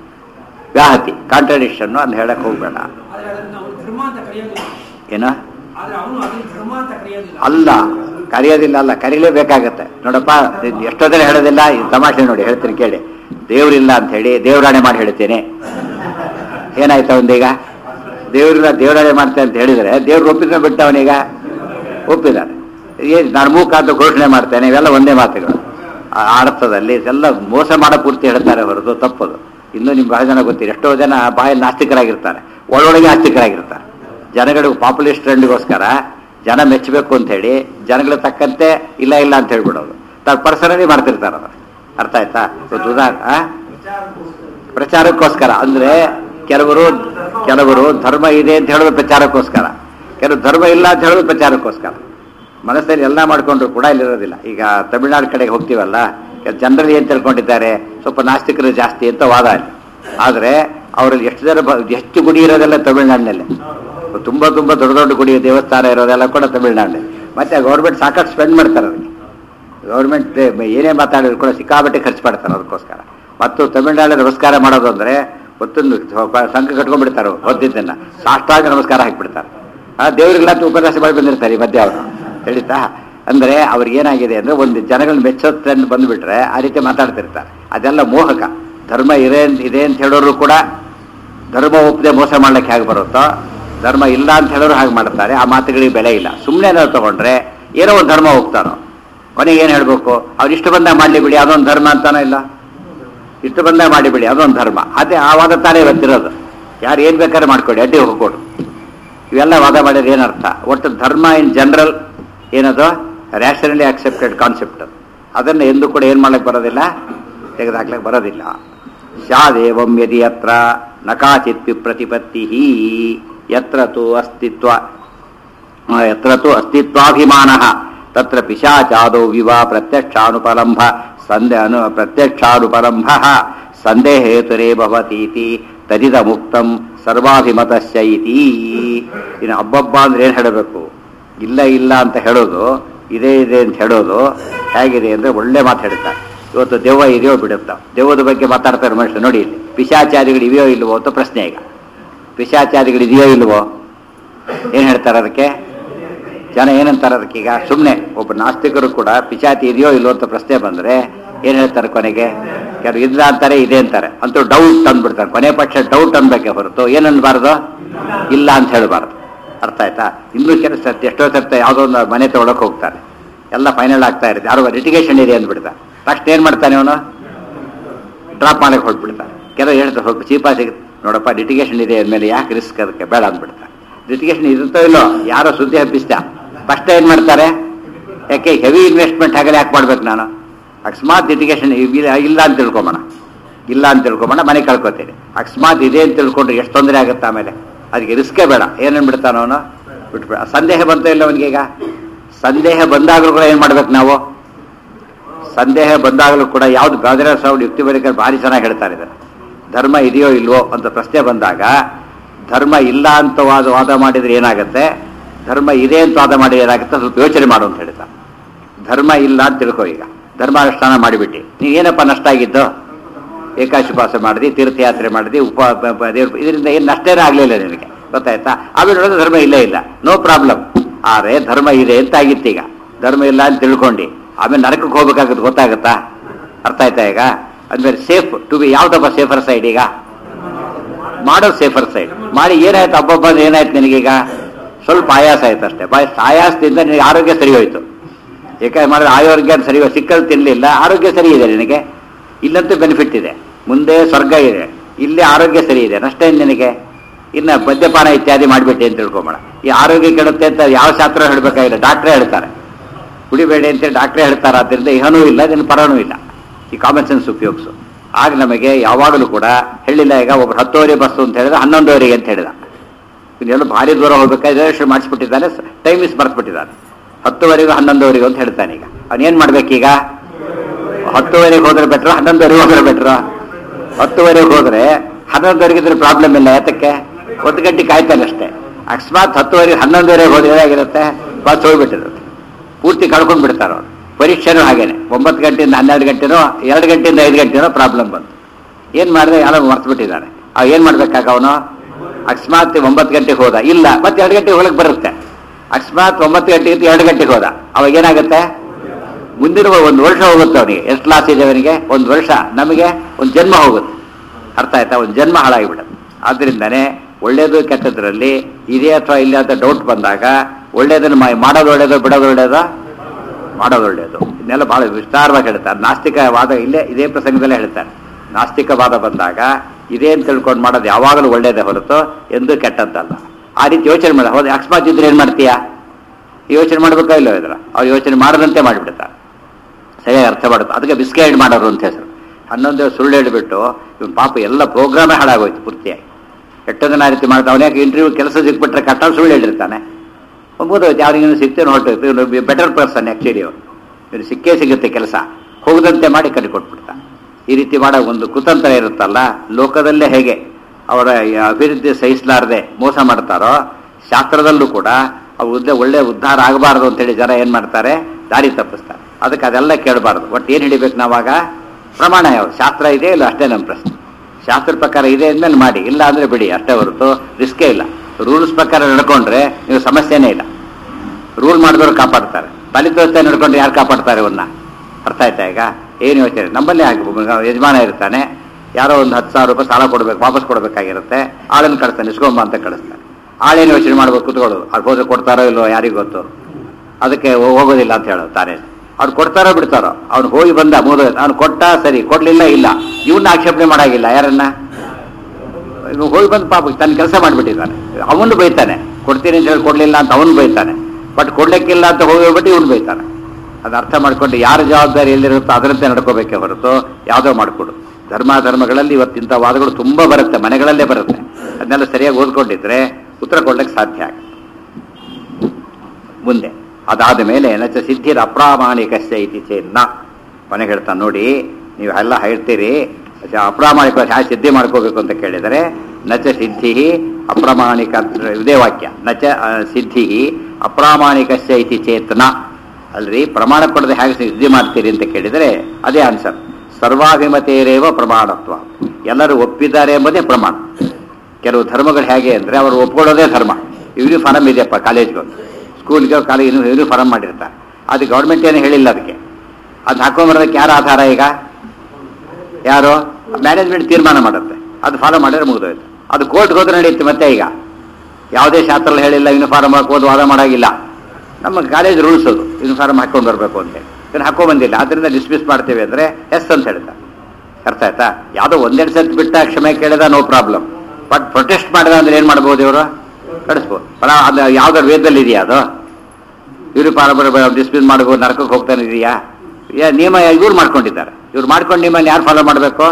ವ್ಯಾಹತಿ ಕಾಂಟ್ರಡಿಕ್ಷನ್ ಅಂತ ಹೇಳಕ್ ಹೋಗ್ಬೇಡ ಆದ್ರೆ ಅದನ್ನ ನಾವು ಧರ್ಮ ಅಂತ ಕರೆಯೋದಿಲ್ಲ ಏನ ಆದ್ರೆ ಅವನು ಅದನ್ನ ಧರ್ಮ ಅಂತ ಕರೆಯೋದಿಲ್ಲ ಅಲ್ಲ ಕರೆಯೋದಿಲ್ಲ ಅಲ್ಲ ಕರೀಲೇಬೇಕಾಗತ್ತೆ ನೋಡಪ್ಪ ಇದ್ ಎಷ್ಟೋ ದಿನ ಹೇಳೋದಿಲ್ಲ ಈ ತಮಾಷೆ ನೋಡಿ ಹೇಳ್ತೀನಿ ಕೇಳಿ ದೇವ್ರಿಲ್ಲ ಅಂತ ಹೇಳಿ ದೇವರಾಣೆ ಮಾಡಿ ಹೇಳ್ತೇನೆ ಏನಾಯ್ತು ಅವನೀಗ ದೇವ್ರಿಲ್ಲ ದೇವರಾಣೆ ಮಾಡ್ತೇನೆ ಅಂತ ಹೇಳಿದ್ರೆ ದೇವ್ರು ಒಪ್ಪಿದ ಬಿಟ್ಟ ಅವನೀಗ ಒಪ್ಪಿದ್ದಾನೆ ಏನ್ ನಾನು ಮೂಕ ಅಂತ ಘೋಷಣೆ ಮಾಡ್ತೇನೆ ಇವೆಲ್ಲ ಒಂದೇ ಮಾತುಗಳು ಆ ಅರ್ಥದಲ್ಲಿ ಎಲ್ಲ ಮೋಸ ಮಾಡೋ ಪೂರ್ತಿ ಹೇಳ್ತಾರೆ ಹೊರತು ತಪ್ಪದು ಇನ್ನೂ ನಿಮ್ಗೆ ಬಹಳ ಜನ ಗೊತ್ತಿಲ್ಲ ಎಷ್ಟೋ ಜನ ಬಾಯಲ್ಲಿ ನಾಸ್ತಿಕರಾಗಿರ್ತಾರೆ ಒಳೊಳಗೆ ಆಸ್ತಿಕರಾಗಿರ್ತಾರೆ ಜನಗಳಿಗೆ ಪಾಪ್ಯುಲಿಸ್ಟ್ ಟ್ರೆಂಡ್ಗೋಸ್ಕರ ಜನ ಮೆಚ್ಚಬೇಕು ಅಂತ ಹೇಳಿ ಜನಗಳ ತಕ್ಕಂತೆ ಇಲ್ಲ ಇಲ್ಲ ಅಂತ ಹೇಳ್ಬಿಡೋದು ತಾವು ಪರ್ಸನಲಿ ಮಾಡ್ತಿರ್ತಾರೆ ಅದು ಅರ್ಥ ಆಯ್ತಾ ಇವತ್ತು ಉದಾಹರಣೆ ಆ? ಪ್ರಚಾರಕ್ಕೋಸ್ಕರ ಅಂದ್ರೆ ಕೆಲವರು ಕೆಲವರು ಧರ್ಮ ಇದೆ ಅಂತ ಹೇಳೋದು ಪ್ರಚಾರಕ್ಕೋಸ್ಕರ ಕೆಲವು ಧರ್ಮ ಇಲ್ಲ ಅಂತ ಹೇಳೋದು ಪ್ರಚಾರಕ್ಕೋಸ್ಕರ ಮನಸ್ಸಲ್ಲಿ ಎಲ್ಲ ಮಾಡ್ಕೊಂಡ್ರು ಕೂಡ ಇಲ್ಲಿರೋದಿಲ್ಲ ಈಗ ತಮಿಳ್ನಾಡು ಕಡೆಗೆ ಹೋಗ್ತೀವಲ್ಲ ಜನರಲ್ಲಿ ಏನ್ ತಿಳ್ಕೊಂಡಿದ್ದಾರೆ ಸ್ವಲ್ಪ ನಾಸ್ತಿಕರು ಜಾಸ್ತಿ ಅಂತ ವಾದ ಅಲ್ಲಿ ಆದ್ರೆ ಅವರಲ್ಲಿ ಎಷ್ಟು ಜನ ಬ- ಹೆಚ್ಚು ಗುಡಿ ಇರೋದೆಲ್ಲ ತಮಿಳ್ನಾಡಿನಲ್ಲೇ ತುಂಬಾ ತುಂಬಾ ದೊಡ್ಡ ದೊಡ್ಡ ಗುಡಿ ದೇವಸ್ಥಾನ ಇರೋದೆಲ್ಲ ಕೂಡ ತಮಿಳ್ನಾಡಿನಲ್ಲಿ ಮತ್ತೆ ಗೌರ್ಮೆಂಟ್ ಸಾಕಷ್ಟು ಸ್ಪೆಂಡ್ ಮಾಡ್ತಾರೆ ಅದಕ್ಕೆ ಗೌರ್ಮೆಂಟ್ ಏನೇ ಮಾತಾಡಿದ್ರು ಕೂಡ ಸಿಕ್ಕಾಬಟ್ಟೆ ಖರ್ಚು ಮಾಡ್ತಾರೆ ಅದಕ್ಕೋಸ್ಕರ ಮತ್ತು ತಮಿಳ್ನಾಡು ನಮಸ್ಕಾರ ಮಾಡೋದು ಅಂದರೆ ಒತ್ತೊಂದು ಸ್ವಲ್ಪ ಸಂಘ ಕಟ್ಕೊಂಡ್ಬಿಡ್ತಾರೆ ಹೊತ್ತಿದ್ದನ್ನ ಸಾಷ್ಟಾಂಗ ನಮಸ್ಕಾರ ಹಾಕಿಬಿಡ್ತಾರೆ ಆ ದೇವರಿಗೆಲ್ಲ ಉಪನ್ಯಾಸ ಮಾಡಿ ಬಂದಿರ್ತಾರೆ ಈ ಮಧ್ಯೆ ಅವರು ತಿಳಿತಾ ಅಂದರೆ ಅವ್ರಿಗೆ ಏನಾಗಿದೆ ಅಂದರೆ ಒಂದು ಜನಗಳನ್ನ ಮೆಚ್ಚೋ ಟ್ರೆಂಡ್ ಬಂದುಬಿಟ್ರೆ ಆ ರೀತಿ ಮಾತಾಡ್ತಿರ್ತಾರೆ ಅದೆಲ್ಲ ಮೋಹಕ ಧರ್ಮ ಇದೆ ಅಂತ- ಇದೆ ಅಂತ ಹೇಳೋರು ಕೂಡ ಧರ್ಮ ಒಪ್ಪದೆ ಮೋಸ ಮಾಡ್ಲಿಕ್ಕೆ ಹೇಗೆ ಬರುತ್ತೋ ಧರ್ಮ ಇಲ್ಲ ಅಂತ ಹೇಳೋರು ಹಾಗೆ ಮಾಡ್ತಾರೆ ಆ ಮಾತುಗಳಿಗೆ ಬೆಲೆ ಇಲ್ಲ ಸುಮ್ಮನೆ ಏನಾದ್ರು ತಗೊಂಡ್ರೆ ಏನೋ ಒಂದು ಧರ್ಮ ಹೋಗ್ತಾನೋ ಕೊನೆಗೆ ಏನು ಹೇಳಬೇಕು ಅವ್ರು ಇಷ್ಟು ಬಂದಾಗ ಮಾಡಲಿ ಬಿಡಿ ಅದೊಂದು ಧರ್ಮ ಅಂತಾನೋ ಇಲ್ಲ ಇಷ್ಟು ಬಂದಾಗ ಮಾಡಿಬಿಡಿ ಅದೊಂದು ಧರ್ಮ ಅದೇ ಆ ವಾದ ತಾನೇ ಇವತ್ತಿರೋದು ಯಾರು ಏನು ಬೇಕಾದ್ರೆ ಮಾಡ್ಕೊಡಿ ಅಡ್ಡಿ ಹೋಗ್ಕೊಡು ಇವೆಲ್ಲ ವಾದ ಮಾಡಿದ್ರೆ ಏನರ್ಥ ಒಟ್ಟು ಧರ್ಮ ಇನ್ ಜನರಲ್ ಏನದು ರ್ಯಾಷನಲಿ ಅಕ್ಸೆಪ್ಟೆಡ್ ಕಾನ್ಸೆಪ್ಟ್ ಅದನ್ನು ಎಂದೂ ಕೂಡ ಏನು ಮಾಡ್ಲಿಕ್ಕೆ ಬರೋದಿಲ್ಲ ತೆಗೆದುಹಾಕ್ಲಿಕ್ಕೆ ಬರೋದಿಲ್ಲ ಸ್ಯಾದೇವಂ ಯದಿ ಅತ್ರ ನಕಾಚಿತ್ ಪ್ರತಿಪತ್ತಿ ಯತ್ರ ತು ಅಸ್ತಿತ್ವ ಯತ್ರ ತು ಅಸ್ತಿತ್ವಾಭಿಮಾನ ತತ್ರ ಪಿಶಾಚಾದೋ ವಿವಾ ಪ್ರತ್ಯಕ್ಷಾನುಪಲಂಭ ಸಂದೇ ಅನು ಪ್ರತ್ಯಕ್ಷಾನುಪಲಂಭ ಸಂದೇಹೇತುರೇ ಭವತೀತಿ ತದಿದ ಮುಕ್ತಂ ಸರ್ವಾಭಿಮತಸ್ಯ ಇತಿ ಇನ್ನು ಹಬ್ಬಬ್ಬ ಅಂದ್ರೆ ಏನು ಹೇಳಬೇಕು ಇಲ್ಲ ಇಲ್ಲ ಅಂತ ಹೇಳೋದು ಇದೆ ಇದೆ ಅಂತ ಹೇಳೋದು ಹೇಗಿದೆ ಅಂದ್ರೆ ಒಳ್ಳೆ ಮಾತು ಹೇಳ್ತಾರೆ ಇವತ್ತು ದೆವ್ವ ಇದೆಯೋ ಬಿಡುತ್ತಾ ದೆವ್ವದ ಬಗ್ಗೆ ಮಾತಾಡ್ತಾರೆ ಮನುಷ್ಯ ನೋಡಿ ಇಲ್ಲಿ ಪಿಶಾಚಾದಿಗಳು ಇವೆಯೋ ಇಲ್ವೋ ಅಂತ ಪ್ರಶ್ನೆ ಈಗ ಪಿಶಾಚಾದಿಗಳು ಇದೆಯೋ ಇಲ್ವೋ ಏನು ಹೇಳ್ತಾರೆ ಅದಕ್ಕೆ ಜನ ಏನಂತಾರೆ ಅದಕ್ಕೆ ಈಗ ಸುಮ್ಮನೆ ಒಬ್ಬ ನಾಸ್ತಿಕರು ಕೂಡ ಪಿಶಾಚಿ ಇದೆಯೋ ಇಲ್ವೋ ಅಂತ ಪ್ರಶ್ನೆ ಬಂದರೆ ಏನು ಹೇಳ್ತಾರೆ ಕೊನೆಗೆ ಕೆಲವು ಇಲ್ಲ ಅಂತಾರೆ ಇದೆ ಅಂತಾರೆ ಅಂತೂ ಡೌಟ್ ಅಂದ್ಬಿಡ್ತಾರೆ ಕೊನೆ ಪಕ್ಷ ಡೌಟ್ ಅನ್ಬೇಕೆ ಹೊರತು ಏನನ್ಬಾರ್ದು ಇಲ್ಲ ಅಂತ ಹೇಳಬಾರ್ದು ಅರ್ಥ ಆಯ್ತಾ ಇನ್ನೂ ಕೆಲ ಸತ್ಯ ಎಷ್ಟೋ ಸತ್ಯ ಯಾವುದೋ ಒಂದು ಮನೆ ತೊಗೊಳಕ್ಕೆ ಹೋಗ್ತಾನೆ ಎಲ್ಲ ಫೈನಲ್ ಆಗ್ತಾ ಇರುತ್ತೆ ಯಾರೋ ಲಿಟಿಗೇಷನ್ ಇದೆ ಅಂದ್ಬಿಡ್ತಾರೆ ತಕ್ಷಣ ಏನು ಮಾಡ್ತಾನೆ ಅವನು ಡ್ರಾಪ್ ಮಾಡಕ್ಕೆ ಹೊರಟ್ಬಿಡ್ತಾರೆ ಕೆಲವು ಹೇಳ್ತಾರೆ ಸ್ವಲ್ಪ ಚೀಪಾ ಸಿಗುತ್ತೆ ನೋಡಪ್ಪ ಲಿಟಿಗೇಷನ್ ಇದೆ ಅಂದಮೇಲೆ ಯಾಕೆ ರಿಸ್ಕ್ ಅದಕ್ಕೆ ಬೇಡ ಅಂದ್ಬಿಡ್ತಾರೆ ಲಿಟಿಗೇಷನ್ ಇರುತ್ತೋ ಇಲ್ಲೋ ಯಾರೋ ಸುದ್ದಿ ಹಬ್ಬಿಸ್ತ ಫಸ್ಟ್ ಏನು ಮಾಡ್ತಾರೆ ಯಾಕೆ ಹೆವಿ ಇನ್ವೆಸ್ಟ್ಮೆಂಟ್ ಆಗಲಿ ಯಾಕೆ ಮಾಡ್ಬೇಕು ನಾನು ಅಕಸ್ಮಾತ್ ಲಿಟಿಗೇಷನ್ ಇಲ್ಲ ಅಂತ ತಿಳ್ಕೊಂಬೋಣ ಇಲ್ಲ ಅಂತ ತಿಳ್ಕೊಂಬೋಣ ಮನೆ ಕಳ್ಕೊತೀನಿ ಅಕಸ್ಮಾತ್ ಇದೆ ಅಂತ ತಿಳ್ಕೊಂಡ್ರೆ ಎಷ್ಟು ತೊಂದರೆ ಆಗುತ್ತೆ ಆಮೇಲೆ ಅದಕ್ಕೆ ರಿಸ್ಕೇ ಬೇಡ ಏನೇನು ಬಿಡ್ತಾನ ಅವನು ಬಿಟ್ಬಿಡ ಸಂದೇಹ ಬಂತೋ ಇಲ್ಲ ಅವನಿಗೆ ಈಗ ಸಂದೇಹ ಬಂದಾಗಲೂ ಕೂಡ ಏನು ಮಾಡ್ಬೇಕು ನಾವು ಸಂದೇಹ ಬಂದಾಗಲೂ ಕೂಡ ಯಾವ್ದು ಗಾಜರ ಸೌಂಡ್ ಯುಕ್ತಿ ಬಳಿಕ ಭಾರಿ ಚೆನ್ನಾಗಿ ಹೇಳ್ತಾರೆ ಇದನ್ನು ಧರ್ಮ ಇದೆಯೋ ಇಲ್ವೋ ಅಂತ ಪ್ರಶ್ನೆ ಬಂದಾಗ ಧರ್ಮ ಇಲ್ಲ ಅಂತ ವಾದ ವಾದ ಮಾಡಿದ್ರೆ ಏನಾಗುತ್ತೆ ಧರ್ಮ ಇದೆ ಅಂತ ವಾದ ಮಾಡಿದ್ರೆ ಏನಾಗುತ್ತೆ ಸ್ವಲ್ಪ ಯೋಚನೆ ಮಾಡು ಅಂತ ಹೇಳ್ತಾರೆ ಧರ್ಮ ಇಲ್ಲ ಅಂತ ತಿಳ್ಕೊ ಈಗ ಧರ್ಮಾನುಷ್ಠಾನ ಮಾಡಿಬಿಟ್ಟು ನೀನು ಏನಪ್ಪ ನಷ್ಟ ಆಗಿದ್ದು ಏಕಾಶಿಪಾಸ ಮಾಡಿದಿ ತೀರ್ಥಯಾತ್ರೆ ಮಾಡಿದಿ ಉಪ ಪ- ಪ- ದೇವ್ರ ಇದರಿಂದ ಏನು ನಷ್ಟೇನೇ ಆಗಲಿಲ್ಲ ನಿನಗೆ ಗೊತ್ತಾಯ್ತಾ ಆಮೇಲೆ ನೋಡಿದ್ರೆ ಧರ್ಮ ಇಲ್ಲೇ ಇಲ್ಲ ನೋ ಪ್ರಾಬ್ಲಮ್ ಆದರೆ ಧರ್ಮ ಇದೆ ಅಂತ ಆಗಿತ್ತು ಈಗ ಧರ್ಮ ಇಲ್ಲ ಅಂತ ತಿಳ್ಕೊಂಡು ಆಮೇಲೆ ನರಕಕ್ಕೆ ಹೋಗ್ಬೇಕಾಗುತ್ತೆ ಗೊತ್ತಾಗುತ್ತಾ ಅರ್ಥ ಆಯ್ತಾ ಈಗ ಅಂದ್ಮೇಲೆ ಸೇಫ್ ಟು ಬಿ ಯಾವ್ದಪ್ಪ ಸೇಫರ್ ಸೈಡ್ ಈಗ ಮಾಡೋದು ಸೇಫರ್ ಸೈಡ್ ಮಾಡಿ ಏನಾಯ್ತು ಹಬ್ಬಬ್ಬ ಅಂದ್ರೆ ಏನಾಯ್ತು ನಿನಗೀಗ ಸ್ವಲ್ಪ ಆಯಾಸ ಆಯ್ತು ಅಷ್ಟೇ ಬಾ ಆಯಾಸದಿಂದ ನಿನಗೆ ಆರೋಗ್ಯ ಸರಿ ಹೋಯ್ತು ಯಾಕಂದ್ರೆ ಮಾಡಿದ್ರೆ ಆರೋಗ್ಯ ಸರಿ ಹೋಯ್ತು. ಸಿಕ್ಕಲ್ಲಿ ತಿನ್ನಲಿಲ್ಲ ಆರೋಗ್ಯ ಸರಿ ಇದೆ ನಿನಗೆ ಇಲ್ಲಂತೂ ಬೆನಿಫಿಟ್ ಇದೆ ಮುಂದೆ ಸ್ವರ್ಗ ಇದೆ ಇಲ್ಲಿ ಆರೋಗ್ಯ ಸರಿ ಇದೆ ನಷ್ಟ ಏನು ನಿನಗೆ ಇನ್ನು ಮದ್ಯಪಾನ ಇತ್ಯಾದಿ ಮಾಡಿಬಿಟ್ಟೆ ಅಂತ ತಿಳ್ಕೊಂಬೋಣ ಈ ಆರೋಗ್ಯ ಕೆಡುತ್ತೆ ಅಂತ ಯಾವ ಶಾಸ್ತ್ರ ಹೇಳಬೇಕಾಗಿಲ್ಲ ಡಾಕ್ಟ್ರೇ ಹೇಳ್ತಾರೆ ಕುಡಿಬೇಡಿ ಅಂತೇಳಿ ಡಾಕ್ಟ್ರೇ ಹೇಳ್ತಾರೆ ಆದ್ದರಿಂದ ಇಹನೂ ಇಲ್ಲ ನಿನ್ನ ಪರನೂ ಇಲ್ಲ ಈ ಕಾಮನ್ ಸೆನ್ಸ್ ಉಪಯೋಗಿಸು ಆಗ ನಮಗೆ ಯಾವಾಗಲೂ ಕೂಡ ಹೇಳಿಲ್ಲ ಈಗ ಒಬ್ರು ಹತ್ತುವರೆ ಬಸ್ಸು ಅಂತ ಹೇಳಿದ್ರೆ ಹನ್ನೊಂದುವರೆಗೆ ಅಂತ ಹೇಳಿದ ಇನ್ನೆಲ್ಲೋ ಭಾರಿ ದೂರ ಹೋಗ್ಬೇಕಾದ್ರೆ ರಿಸರ್ವೇಷನ್ ಮಾಡಿಸ್ಬಿಟ್ಟಿದ್ದಾನೆ ಟೈಮ್ ಮಿಸ್ ಬರ್ಸ್ಬಿಟ್ಟಿದ್ದಾನೆ ಹತ್ತುವರೆಗೂ ಹನ್ನೊಂದುವರೆಗೂ ಅಂತ ಹೇಳ್ತಾನೆ ಈಗ ಅವನೇನು ಮಾಡ್ಬೇಕೀಗ ಹತ್ತುವರೆಗೆ ಹೋದ್ರೆ ಬೆಟ್ರ ಹನ್ನೊಂದುವರೆಗೆ ಹೋದ್ರೆ ಬೆಟ್ರ ಹತ್ತುವರೆಗೆ ಹೋದ್ರೆ ಹನ್ನೊಂದುವರೆಗೆ ಇದ್ರೆ ಪ್ರಾಬ್ಲಮ್ ಇಲ್ಲ ಯಾತಕ್ಕೆ ಒಂದು ಗಂಟೆ ಕಾಯ್ತಾನೆ ಅಷ್ಟೇ ಅಕಸ್ಮಾತ್ ಹತ್ತುವರೆಗೆ ಹನ್ನೊಂದುವರೆಗೆ ಹೋದ್ರೆ ಏನಾಗಿರುತ್ತೆ ಬಸ್ ಹೋಗ್ಬಿಟ್ಟಿರುತ್ತೆ ಪೂರ್ತಿ ಕಳ್ಕೊಂಡು ಬಿಡ್ತಾರೆ ಅವ್ರು ಪರೀಕ್ಷೆನೂ ಹಾಗೇನೆ ಒಂಬತ್ತು ಗಂಟೆಯಿಂದ ಹನ್ನೆರಡು ಗಂಟೆನೋ ಎರಡು ಗಂಟೆಯಿಂದ ಐದು ಗಂಟೆನೋ ಪ್ರಾಬ್ಲಮ್ ಬಂತು ಏನು ಮಾಡಿದ್ರೆ ಯಾರೋ ಮರ್ತ್ಬಿಟ್ಟಿದ್ದಾನೆ ಅವ ಏನು ಮಾಡ್ಬೇಕಾಗ ಅವನು ಅಕಸ್ಮಾತ್ ಒಂಬತ್ತು ಗಂಟೆಗೆ ಹೋದ ಇಲ್ಲ ಮತ್ತೆ ಎರಡು ಗಂಟೆಗೆ ಹೊಳಗೆ ಬರುತ್ತೆ ಅಕಸ್ಮಾತ್ ಒಂಬತ್ತು ಗಂಟೆಗಿಂತ ಎರಡು ಗಂಟೆಗೆ ಹೋದ ಅವಾಗ ಏನಾಗುತ್ತೆ ಮುಂದಿರುವ ಒಂದು ವರ್ಷ ಹೋಗುತ್ತೆ ಅವನಿಗೆ ಎಷ್ಟು ಲಾಸ್ ಇದೆ ಅವನಿಗೆ ಒಂದು ವರ್ಷ ನಮಗೆ ಒಂದು ಜನ್ಮ ಹೋಗುತ್ತೆ ಅರ್ಥ ಆಯ್ತಾ ಒಂದು ಜನ್ಮ ಹಾಳಾಗಿಬಿಡುತ್ತೆ ಆದ್ರಿಂದನೇ ಒಳ್ಳೇದು ಕೆಟ್ಟದ್ರಲ್ಲಿ ಇದೆ ಅಥವಾ ಇಲ್ಲ ಅಂತ ಡೌಟ್ ಬಂದಾಗ ಒಳ್ಳೇದನ್ನು ಮಾ- ಮಾಡೋದು ಒಳ್ಳೇದು ಬಿಡೋದು ಒಳ್ಳೇದು ಮಾಡೋದು ಒಳ್ಳೆಯದು ಇದನ್ನೆಲ್ಲ ಬಹಳ ವಿಸ್ತಾರವಾಗಿ ಹೇಳ್ತಾರೆ ನಾಸ್ತಿಕವಾದ ಇಲ್ಲೇ ಇದೇ ಪ್ರಸಂಗದಲ್ಲೇ ಹೇಳ್ತಾರೆ ನಾಸ್ತಿಕವಾದ ಬಂದಾಗ ಇದೇ ಅಂತ ತಿಳ್ಕೊಂಡು ಮಾಡೋದು ಯಾವಾಗಲೂ ಒಳ್ಳೇದೇ ಹೊರತು ಎಂದೂ ಕೆಟ್ಟದ್ದಲ್ಲ ಆ ರೀತಿ ಯೋಚನೆ ಮಾಡ ಹೌದು ಅಕಸ್ಮಾತ್ ಇದ್ರೆ ಏನು ಮಾಡ್ತೀಯಾ ಯೋಚನೆ ಮಾಡ್ಬೇಕೋ ಇಲ್ಲೋ ಇದ್ರ ಅವ್ರು ಯೋಚನೆ ಮಾಡದಂತೆ ಮಾಡಿಬಿಡ್ತಾರೆ ಸರಿಯಾಗಿ ಅರ್ಥ ಮಾಡುತ್ತೆ ಅದಕ್ಕೆ ಬಿಸ್ಕೈಡ್ ಮಾಡೋರು ಅಂತ ಹೆಸರು ಹನ್ನೊಂದು ಸುಳ್ಳು ಹೇಳಿಬಿಟ್ಟು ಇವನು ಪಾಪ ಎಲ್ಲ ಪ್ರೋಗ್ರಾಮೇ ಹಾಳಾಗೋಯ್ತು ಪೂರ್ತಿಯಾಗಿ ಎಷ್ಟೊಂದು ಆ ರೀತಿ ಮಾಡ್ತಾ ಅವನೇ ಇಂಟರ್ವ್ಯೂ ಕೆಲಸ ಸಿಕ್ಬಿಟ್ರೆ ಕಟ್ಟ ಸುಳ್ಳು ಹೇಳಿರ್ತಾನೆ ಮುಗಿದೋಯ್ತು ಯಾರಿಗೇನು ಸಿಗ್ತೇನೆ ಹೊರಟೋಯ್ತು ಇವನು ಬೆಟರ್ ಪರ್ಸನ್ ಆ್ಯಕ್ಚುಲಿ ಅವನು ಇವನು ಸಿಕ್ಕೇ ಸಿಗುತ್ತೆ ಕೆಲಸ ಹೋಗದಂತೆ ಮಾಡಿ ಕಟ್ಟಿ ಕೊಟ್ಬಿಡ್ತಾನೆ ಈ ರೀತಿ ಮಾಡೋ ಒಂದು ಕುತಂತ್ರ ಇರುತ್ತಲ್ಲ ಲೋಕದಲ್ಲೇ ಹೇಗೆ ಅವರ ಈ ಅಭಿವೃದ್ಧಿ ಸಹಿಸಲಾರದೆ ಮೋಸ ಮಾಡ್ತಾರೋ ಶಾಸ್ತ್ರದಲ್ಲೂ ಕೂಡ ಅವು ಉದ್ದ ಒಳ್ಳೆ ಉದ್ಧಾರ ಆಗಬಾರ್ದು ಅಂತೇಳಿ ಜನ ಏನು ಮಾಡ್ತಾರೆ ದಾರಿ ತಪ್ಪಿಸ್ತಾರೆ ಅದಕ್ಕೆ ಅದೆಲ್ಲ ಕೇಳಬಾರ್ದು ಒಟ್ಟು ಏನು ಹಿಡಿಬೇಕು ನಾವಾಗ ಪ್ರಮಾಣ ಯಾವುದು ಶಾಸ್ತ್ರ ಇದೆ ಇಲ್ಲ ಅಷ್ಟೇ ನಮ್ಮ ಪ್ರಶ್ನೆ ಶಾಸ್ತ್ರ ಪ್ರಕಾರ ಇದೆ ಅಂದಮೇಲೆ ಮಾಡಿ ಇಲ್ಲ ಅಂದರೆ ಬಿಡಿ ಅಷ್ಟೇ ಹೊರತು ರಿಸ್ಕೇ ಇಲ್ಲ ರೂಲ್ಸ್ ಪ್ರಕಾರ ನಡ್ಕೊಂಡ್ರೆ ನೀವು ಸಮಸ್ಯೆನೇ ಇಲ್ಲ ರೂಲ್ ಮಾಡಿದವರು ಕಾಪಾಡ್ತಾರೆ ತಲೆ ತೋರಿಸ್ತಾ ನಡ್ಕೊಂಡ್ರೆ ಯಾರು ಕಾಪಾಡ್ತಾರೆ ಇವನ್ನ ಅರ್ಥ ಆಯ್ತಾ ಈಗ ಏನು ಯೋಚನೆ ನಮ್ಮಲ್ಲೇ ಆಗಿ ಯಜಮಾನ ಇರ್ತಾನೆ ಯಾರೋ ಒಂದು ಹತ್ತು ಸಾವಿರ ರೂಪಾಯಿ ಸಾಲ ಕೊಡ್ಬೇಕು ವಾಪಸ್ ಕೊಡಬೇಕಾಗಿರುತ್ತೆ ಆಳನ್ನು ಕಳಿಸ್ತಾನೆ ಇಸ್ಕೊಂಬ ಅಂತ ಕಳಿಸ್ತಾನೆ ಆಳೇನು ಯೋಚನೆ ಮಾಡ್ಬೇಕು ಕುತ್ಕೊಳ್ಳೋದು ಅವ್ರು ಹೋದ್ರೆ ಕೊಡ್ತಾರೋ ಇಲ್ಲೋ ಯಾರಿಗೂ ಗೊತ್ತು ಅದಕ್ಕೆ ಹೋ- ಹೋಗೋದಿಲ್ಲ ಅಂತ ಹೇಳೋದು ತಾನೇ ಅವ್ರು ಕೊಡ್ತಾರೋ ಬಿಡ್ತಾರೋ ಅವ್ನು ಹೋಗಿ ಬಂದ ಮೂರು ಅವ್ನು ಕೊಟ್ಟ ಸರಿ ಕೊಡ್ಲಿಲ್ಲ ಇಲ್ಲ ಇವನ್ನ ಆಕ್ಷೇಪಣೆ ಮಾಡಾಗಿಲ್ಲ ಯಾರನ್ನ ಇವ್ನು ಹೋಗಿ ಬಂದು ಪಾಪ ತನ್ನ ಕೆಲಸ ಮಾಡಿಬಿಟ್ಟಿದ್ದಾನೆ ಅವನು ಬೈತಾನೆ ಕೊಡ್ತೀನಿ ಅಂತ ಹೇಳಿ ಕೊಡ್ಲಿಲ್ಲ ಅಂತ ಅವನು ಬೈತಾನೆ ಬಟ್ ಕೊಡ್ಲಿಕ್ಕಿಲ್ಲ ಅಂತ ಹೋಗಿ ಹೋಗ್ಬಿಟ್ಟು ಇವನು ಬೈತಾನೆ ಅದು ಅರ್ಥ ಮಾಡ್ಕೊಂಡು ಯಾರ ಜವಾಬ್ದಾರಿ ಎಲ್ಲಿರುತ್ತೋ ಅದರಂತೆ ನಡ್ಕೋಬೇಕೇ ಹೊರತು ಯಾವುದೋ ಮಾಡಿಕೊಡು ಧರ್ಮ ಧರ್ಮಗಳಲ್ಲಿ ಇವತ್ತಿಂಥ ವಾದಗಳು ತುಂಬ ಬರುತ್ತೆ ಮನೆಗಳಲ್ಲೇ ಬರುತ್ತೆ ಅದನ್ನೆಲ್ಲ ಸರಿಯಾಗಿ ಓದ್ಕೊಂಡಿದ್ರೆ ಉತ್ತರ ಕೊಡ್ಲಿಕ್ಕೆ ಸಾಧ್ಯ ಆಗುತ್ತೆ ಮುಂದೆ ಅದಾದ ಮೇಲೆ ನಚ ಸಿದ್ಧಿರ ಅಪ್ರಾಮಾಣಿಕಸ್ಯ ಇತಿ ಚೇನ್ನ ಮನೆ ಹೇಳ್ತಾನೆ ನೋಡಿ ನೀವು ಎಲ್ಲ ಹೇಳ್ತೀರಿ ಅಚ್ಚ ಅಪ್ರಾಮಾಣಿಕ ಹ್ಯಾ ಸಿದ್ಧಿ ಮಾಡ್ಕೋಬೇಕು ಅಂತ ಕೇಳಿದರೆ ನಚ ಸಿದ್ಧಿ ಅಪ್ರಾಮಾಣಿಕ ಇದೇ ವಾಕ್ಯ ನಚ ಆ, ಸಿದ್ಧಿ ಅಪ್ರಾಮಾಣಿಕಸ್ಯ ಇತಿ ಚೇತನ ಅಲ್ರಿ ಪ್ರಮಾಣ ಕೊಡದೆ ಹೇಗೆ ಸಿದ್ಧಿ ಮಾಡ್ತೀರಿ ಅಂತ ಕೇಳಿದರೆ ಅದೇ ಆನ್ಸರ್ ಸರ್ವಾಭಿಮತೇರೇವ ಪ್ರಮಾಣತ್ವ ಎಲ್ಲರೂ ಒಪ್ಪಿದ್ದಾರೆ ಎಂಬುದೇ ಪ್ರಮಾಣ ಕೆಲವು ಧರ್ಮಗಳು ಹೇಗೆ ಅಂದರೆ ಅವರು ಒಪ್ಕೊಳ್ಳೋದೇ ಧರ್ಮ ಯೂನಿಫಾರ್ಮ್ ಇದೆಯಪ್ಪ ಕಾಲೇಜ್ಗೆ ಸ್ಕೂಲ್ಗೆ ಕಾಲೇಜ್ ಯೂನಿಫಾರ್ಮ್ ಮಾಡಿರ್ತಾರೆ ಅದು ಗೌರ್ಮೆಂಟ್ ಏನು ಹೇಳಿಲ್ಲ ಅದಕ್ಕೆ ಅದು ಹಾಕೊಂಬರೋದಕ್ಕೆ ಯಾರ ಆಧಾರ ಈಗ ಯಾರು ಮ್ಯಾನೇಜ್ಮೆಂಟ್ ತೀರ್ಮಾನ ಮಾಡುತ್ತೆ ಅದು ಫಾಲೋ ಮಾಡಿದ್ರೆ ಮುಗಿದೋಯ್ತು ಅದು ಕೋರ್ಟ್ಗೆ ಹೋದ್ರೆ ನಡೆಯುತ್ತೆ ಮತ್ತೆ ಈಗ ಯಾವುದೇ ಶಾಸ್ತ್ರದಲ್ಲಿ ಹೇಳಿಲ್ಲ ಯೂನಿಫಾರ್ಮ್ ಹಾಕೋದು ವಾದ ಮಾಡಾಗಿಲ್ಲ ನಮ್ಮ ಕಾಲೇಜ್ ರೂಲ್ಸ್ ಅದು ಯೂನಿಫಾರ್ಮ್ ಹಾಕೊಂಡು ಬರಬೇಕು ಅಂತೇಳಿ ಇದನ್ನು ಹಾಕೊಂಬಂದಿಲ್ಲ ಅದರಿಂದ ಡಿಸ್ಮಿಸ್ ಮಾಡ್ತೇವೆ ಅಂದರೆ ಎಸ್ ಅಂತ ಹೇಳ್ತಾರೆ ಅರ್ಥ ಆಯ್ತಾ ಯಾವುದೋ ಒಂದೆರಡು ಸತಿ ಬಿಟ್ಟ ಕ್ಷಮೆ ಕೇಳಿದ ನೋ ಪ್ರಾಬ್ಲಮ್ ಬಟ್ ಪ್ರೊಟೆಸ್ಟ್ ಮಾಡಿದ ಅಂದ್ರೆ ಏನು ಮಾಡ್ಬೋದು ಇವರು ಕಳಿಸ್ಬೋದು ಅಲ್ಲ ಅದು ಯಾವ್ದಾದ್ರು ವೇದದಲ್ಲಿ ಇದೆಯಾ ಅದು ಯೂನಿಫಾರ್ಮ್ ಡಿಸ್ಮಿಸ್ ಮಾಡಬಹುದು ನರಕಕ್ಕೆ ಹೋಗ್ತಾನೆ ಇದೆಯಾ ಯಾ ನಿಯಮ ಇವ್ರು ಮಾಡ್ಕೊಂಡಿದ್ದಾರೆ ಇವ್ರು ಮಾಡ್ಕೊಂಡು ನಿಮ್ಮನ್ನು ಯಾರು ಫಾಲೋ ಮಾಡಬೇಕು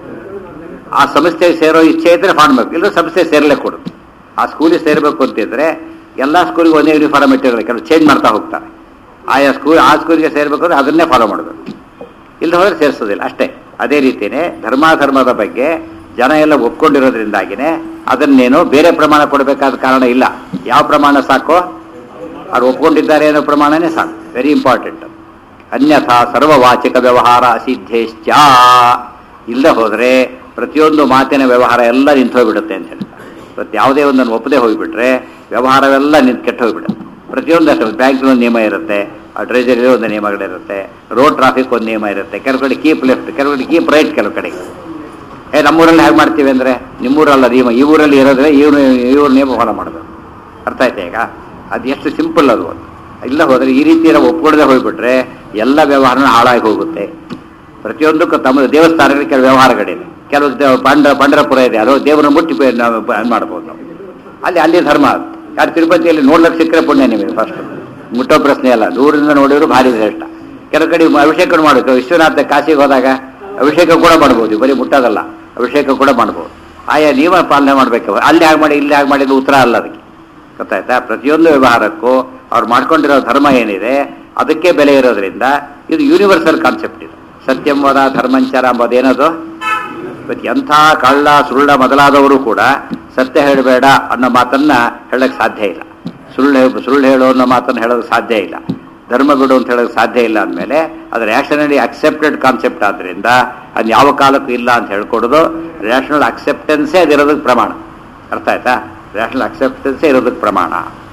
ಆ ಸಂಸ್ಥೆಗೆ ಸೇರೋ ಇಚ್ಛೆ ಇದ್ರೆ ಮಾಡಬೇಕು ಇಲ್ಲ ಸಂಸ್ಥೆ ಸೇರಲೇ ಕೊಡು ಆ ಸ್ಕೂಲಿಗೆ ಸೇರಬೇಕು ಅಂತಿದ್ರೆ ಎಲ್ಲ ಸ್ಕೂಲಿಗೆ ಒಂದೇ ಯೂನಿಫಾರ್ಮ್ ಇಟ್ಟಿರಲ್ಲ ಕೆಲವು ಚೇಂಜ್ ಮಾಡ್ತಾ ಹೋಗ್ತಾರೆ ಆಯಾ ಸ್ಕೂಲ್ ಆ ಸ್ಕೂಲಿಗೆ ಸೇರಬೇಕು ಅಂದ್ರೆ ಅದನ್ನೇ ಫಾಲೋ ಮಾಡಬೇಕು ಇಲ್ಲ ಹೋದ್ರೆ ಸೇರಿಸೋದಿಲ್ಲ ಅಷ್ಟೇ ಅದೇ ರೀತಿಯೇ ಧರ್ಮಾಧರ್ಮದ ಬಗ್ಗೆ ಜನ ಎಲ್ಲ ಒಪ್ಕೊಂಡಿರೋದ್ರಿಂದಾಗಿನೇ ಅದನ್ನೇನು ಬೇರೆ ಪ್ರಮಾಣ ಕೊಡಬೇಕಾದ ಕಾರಣ ಇಲ್ಲ ಯಾವ ಪ್ರಮಾಣ ಸಾಕು ಅವ್ರು ಒಪ್ಕೊಂಡಿದ್ದಾರೆ ಅನ್ನೋ ಪ್ರಮಾಣನೇ ಸಾಕು ವೆರಿ ಇಂಪಾರ್ಟೆಂಟ್ ಅನ್ಯಥಾ ಸರ್ವವಾಚಿಕ ವ್ಯವಹಾರ ಅಸಿದ್ಧೇಶ್ಚ ಇಲ್ಲ ಹೋದರೆ ಪ್ರತಿಯೊಂದು ಮಾತಿನ ವ್ಯವಹಾರ ಎಲ್ಲ ನಿಂತು ಹೋಗ್ಬಿಡುತ್ತೆ ಅಂತ ಹೇಳ್ತಾರೆ ಇವತ್ತು ಯಾವುದೇ ಒಂದನ್ನು ಒಪ್ಪದೆ ಹೋಗಿಬಿಟ್ರೆ ವ್ಯವಹಾರವೆಲ್ಲ ನಿಂತು ಕೆಟ್ಟು ಹೋಗ್ಬಿಡುತ್ತೆ ಪ್ರತಿಯೊಂದು ಅಷ್ಟೇ ಬ್ಯಾಂಕ್ನ ಒಂದು ನಿಯಮ ಇರುತ್ತೆ ಆ ಟ್ರೆಜರಿ ಒಂದು ನಿಯಮಗಳಿರುತ್ತೆ ರೋಡ್ ಟ್ರಾಫಿಕ್ ಒಂದು ನಿಯಮ ಇರುತ್ತೆ ಕೆಲವು ಕಡೆ ಕೀಪ್ ಲೆಫ್ಟ್ ಕೆಲವು ಕಡೆ ಕೀಪ್ ರೈಟ್ ಕೆಲವು ಕಡೆಗೆ ಏ ನಮ್ಮೂರಲ್ಲಿ ಹೇಗೆ ಮಾಡ್ತೀವಿ ಅಂದರೆ ನಿಮ್ಮೂರಲ್ಲ ನಿಯಮ ಈ ಊರಲ್ಲಿ ಇರೋದ್ರೆ ಇವ್ರು ಇವ್ರ ನಿಯಮ ಫಾಲೋ ಮಾಡಬೇಕು ಅರ್ಥ ಆಯ್ತಾ ಈಗ ಅದು ಎಷ್ಟು ಸಿಂಪಲ್ ಅದು ಒಂದು ಇಲ್ಲ ಹೋದರೆ ಈ ರೀತಿ ನಾವು ಒಪ್ಕೊಳ್ಳದೆ ಹೋಗ್ಬಿಟ್ರೆ ಎಲ್ಲ ವ್ಯವಹಾರನ ಹಾಳಾಗಿ ಹೋಗುತ್ತೆ ಪ್ರತಿಯೊಂದಕ್ಕೂ ತಮ್ಮ ದೇವಸ್ಥಾನಗಳಿಗೆ ಕೆಲವು ವ್ಯವಹಾರಗಳಿದೆ ಕೆಲವು ದೇವ- ಪಂಡ ಪಂಡರಪುರ ಇದೆ ಅದು ದೇವರನ್ನ ಮುಟ್ಟಿ ಪೇ- ನಾವು ಪ- ಮಾಡ್ಬೋದು ನಾವು ಅಲ್ಲಿ ಅಲ್ಲಿ ಧರ್ಮ ಅದು ಯಾರು ತಿರುಪತಿಯಲ್ಲಿ ನೋಡ್ಲಿಕ್ಕೆ ಸಿಕ್ಕರೆ ಪುಣ್ಯ ನಿಮಗೆ ಫಸ್ಟ್ ಮುಟ್ಟೋ ಪ್ರಶ್ನೆ ಅಲ್ಲ ದೂರದಿಂದ ನೋಡಿದ್ರು ಭಾರಿ ಶ್ರೇಷ್ಠ ಕೆಲವು ಕಡೆ ಅಭಿಷೇಕ ಮಾಡಬೇಕು ವಿಶ್ವನಾಥ ಕಾಶಿಗೆ ಹೋದಾಗ ಅಭಿಷೇಕ ಕೂಡ ಮಾಡ್ಬೋದು ಬರೀ ಮುಟ್ಟೋದಲ್ಲ ಅಭಿಷೇಕ ಕೂಡ ಮಾಡ್ಬೋದು ಆಯಾ ನಿಯಮ ಪಾಲನೆ ಮಾಡಬೇಕು ಅಲ್ಲಿ ಹಾಗೆ ಮಾಡಿ ಇಲ್ಲಿ ಹಾಗೆ ಮಾಡಿದ್ದು ಉತ್ತರ ಅಲ್ಲ ಅದಕ್ಕೆ ಗೊತ್ತಾಯ್ತಾ ಪ್ರತಿಯೊಂದು ವ್ಯವಹಾರಕ್ಕೂ ಅವ್ರು ಮಾಡ್ಕೊಂಡಿರೋ ಧರ್ಮ ಏನಿದೆ ಅದಕ್ಕೆ ಬೆಲೆ ಇರೋದ್ರಿಂದ ಇದು ಯೂನಿವರ್ಸಲ್ ಕಾನ್ಸೆಪ್ಟ್ ಇದು ಸತ್ಯಂ ವದ ಧರ್ಮಂಚರ ಎಂಬುದೇನದು ಇವತ್ತು ಎಂಥ ಕಳ್ಳ ಸುಳ್ಳ ಮೊದಲಾದವರು ಕೂಡ ಸತ್ಯ ಹೇಳಬೇಡ ಅನ್ನೋ ಮಾತನ್ನ ಹೇಳಕ್ ಸಾಧ್ಯ ಇಲ್ಲ ಸುಳ್ಳು ಹೇ- ಸುಳ್ಳು ಹೇಳು ಅನ್ನೋ ಮಾತನ್ನು ಹೇಳೋದು ಸಾಧ್ಯ ಇಲ್ಲ ಧರ್ಮ ಬಿಡು ಅಂತ ಹೇಳೋದು ಸಾಧ್ಯ ಇಲ್ಲ ಅಂದಮೇಲೆ ಅದು ರ್ಯಾಷನಲಿ ಅಕ್ಸೆಪ್ಟೆಡ್ ಕಾನ್ಸೆಪ್ಟ್ ಆದ್ರಿಂದ ಅದು ಯಾವ ಕಾಲಕ್ಕೂ ಇಲ್ಲ ಅಂತ ಹೇಳ್ಕೊಡೋದು ರ್ಯಾಷನಲ್ ಅಕ್ಸೆಪ್ಟೆನ್ಸೇ ಅದಿರೋದಕ್ಕೆ ಪ್ರಮಾಣ ಅರ್ಥ ಆಯ್ತಾ ರ್ಯಾಷನಲ್ ಅಕ್ಸೆಪ್ಟೆನ್ಸೇ ಇರೋದಕ್ಕೆ ಪ್ರಮಾಣ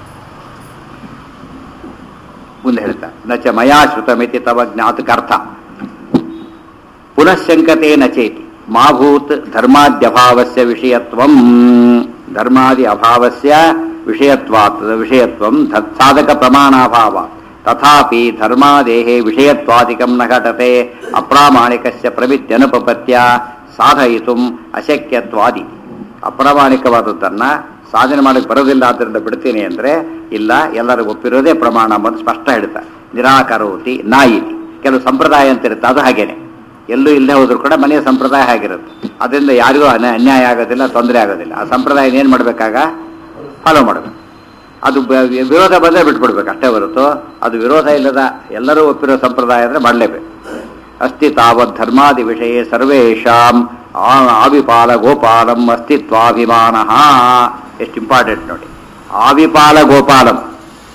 ಮುಂದೆ ಹೇಳ್ತಾ ನಚ ಮಯಾ ಶ್ರುತಮಿತಿ ತವ ಜ್ಞಾತಕರ್ಥ ಪುನಃಶಂಕತೆ ನಚೇತಿ ಮಾಭೂತ್ ಧರ್ಮಾದ್ಯಭಾವಸ್ಯ ವಿಷಯತ್ವಂ ಧರ್ಮಾದಿ ಅಭಾವಸ್ಯ ವಿಷಯತ್ವಾತ್ ವಿಷಯತ್ವಂ ತತ್ ಸಾಧಕ ಪ್ರಮಾಣಾಭಾವ ತಥಾಪಿ ಧರ್ಮಾದೇಹೇ ವಿಷಯತ್ವಾದಿಕಂ ನ ಘಟತೆ ಅಪ್ರಾಮಾಣಿಕಸ್ಯ ಪ್ರಮಿತ್ಯನುಪಪತ್ಯ ಸಾಧಯಿತು ಅಶಕ್ಯತ್ವಾದಿ ಅಪ್ರಾಮಾಣಿಕವಾದದ್ದನ್ನ ಸಾಧನೆ ಮಾಡಕ್ಕೆ ಬರೋದಿಲ್ಲ ಆದ್ದರಿಂದ ಬಿಡ್ತೀನಿ ಅಂದ್ರೆ ಇಲ್ಲ ಎಲ್ಲರೂ ಒಪ್ಪಿರೋದೇ ಪ್ರಮಾಣ ಅಂಬುದು ಸ್ಪಷ್ಟ ಹೇಳ್ತಾರೆ ನಿರಾಕರೋತಿ ನಾಯಿತಿ ಕೆಲವು ಸಂಪ್ರದಾಯ ಅಂತ ಇರುತ್ತೆ ಅದು ಹಾಗೇನೆ ಎಲ್ಲೂ ಇಲ್ಲದೆ ಹೋದ್ರು ಕೂಡ ಮನೆಯ ಸಂಪ್ರದಾಯ ಆಗಿರುತ್ತೆ ಅದರಿಂದ ಯಾರಿಗೂ ಅನ್ಯ- ಅನ್ಯಾಯ ಆಗೋದಿಲ್ಲ ತೊಂದರೆ ಆಗೋದಿಲ್ಲ ಆ ಸಂಪ್ರದಾಯ ಏನು ಮಾಡಬೇಕಾಗ ಫಾಲೋ ಮಾಡಬೇಕು ಅದು ಬ- ವಿರೋಧ ಬಂದರೆ ಬಿಟ್ಬಿಡ್ಬೇಕು ಅಷ್ಟೇ ಹೊರತು ಅದು ವಿರೋಧ ಇಲ್ಲದ ಎಲ್ಲರೂ ಒಪ್ಪಿರೋ ಸಂಪ್ರದಾಯ ಅಂದರೆ ಮಾಡಲೇಬೇಕು ಅಸ್ತಿ ತಾವತ್ ಧರ್ಮಾದಿ ವಿಷಯ ಸರ್ವೇಷಾಂ ಆ- ಆವಿಪಾಲ ಗೋಪಾಲಂ ಅಸ್ತಿತ್ವಾಭಿಮಾನ ಎಷ್ಟು ಇಂಪಾರ್ಟೆಂಟ್ ನೋಡಿ ಆವಿಪಾಲ ಗೋಪಾಲಂ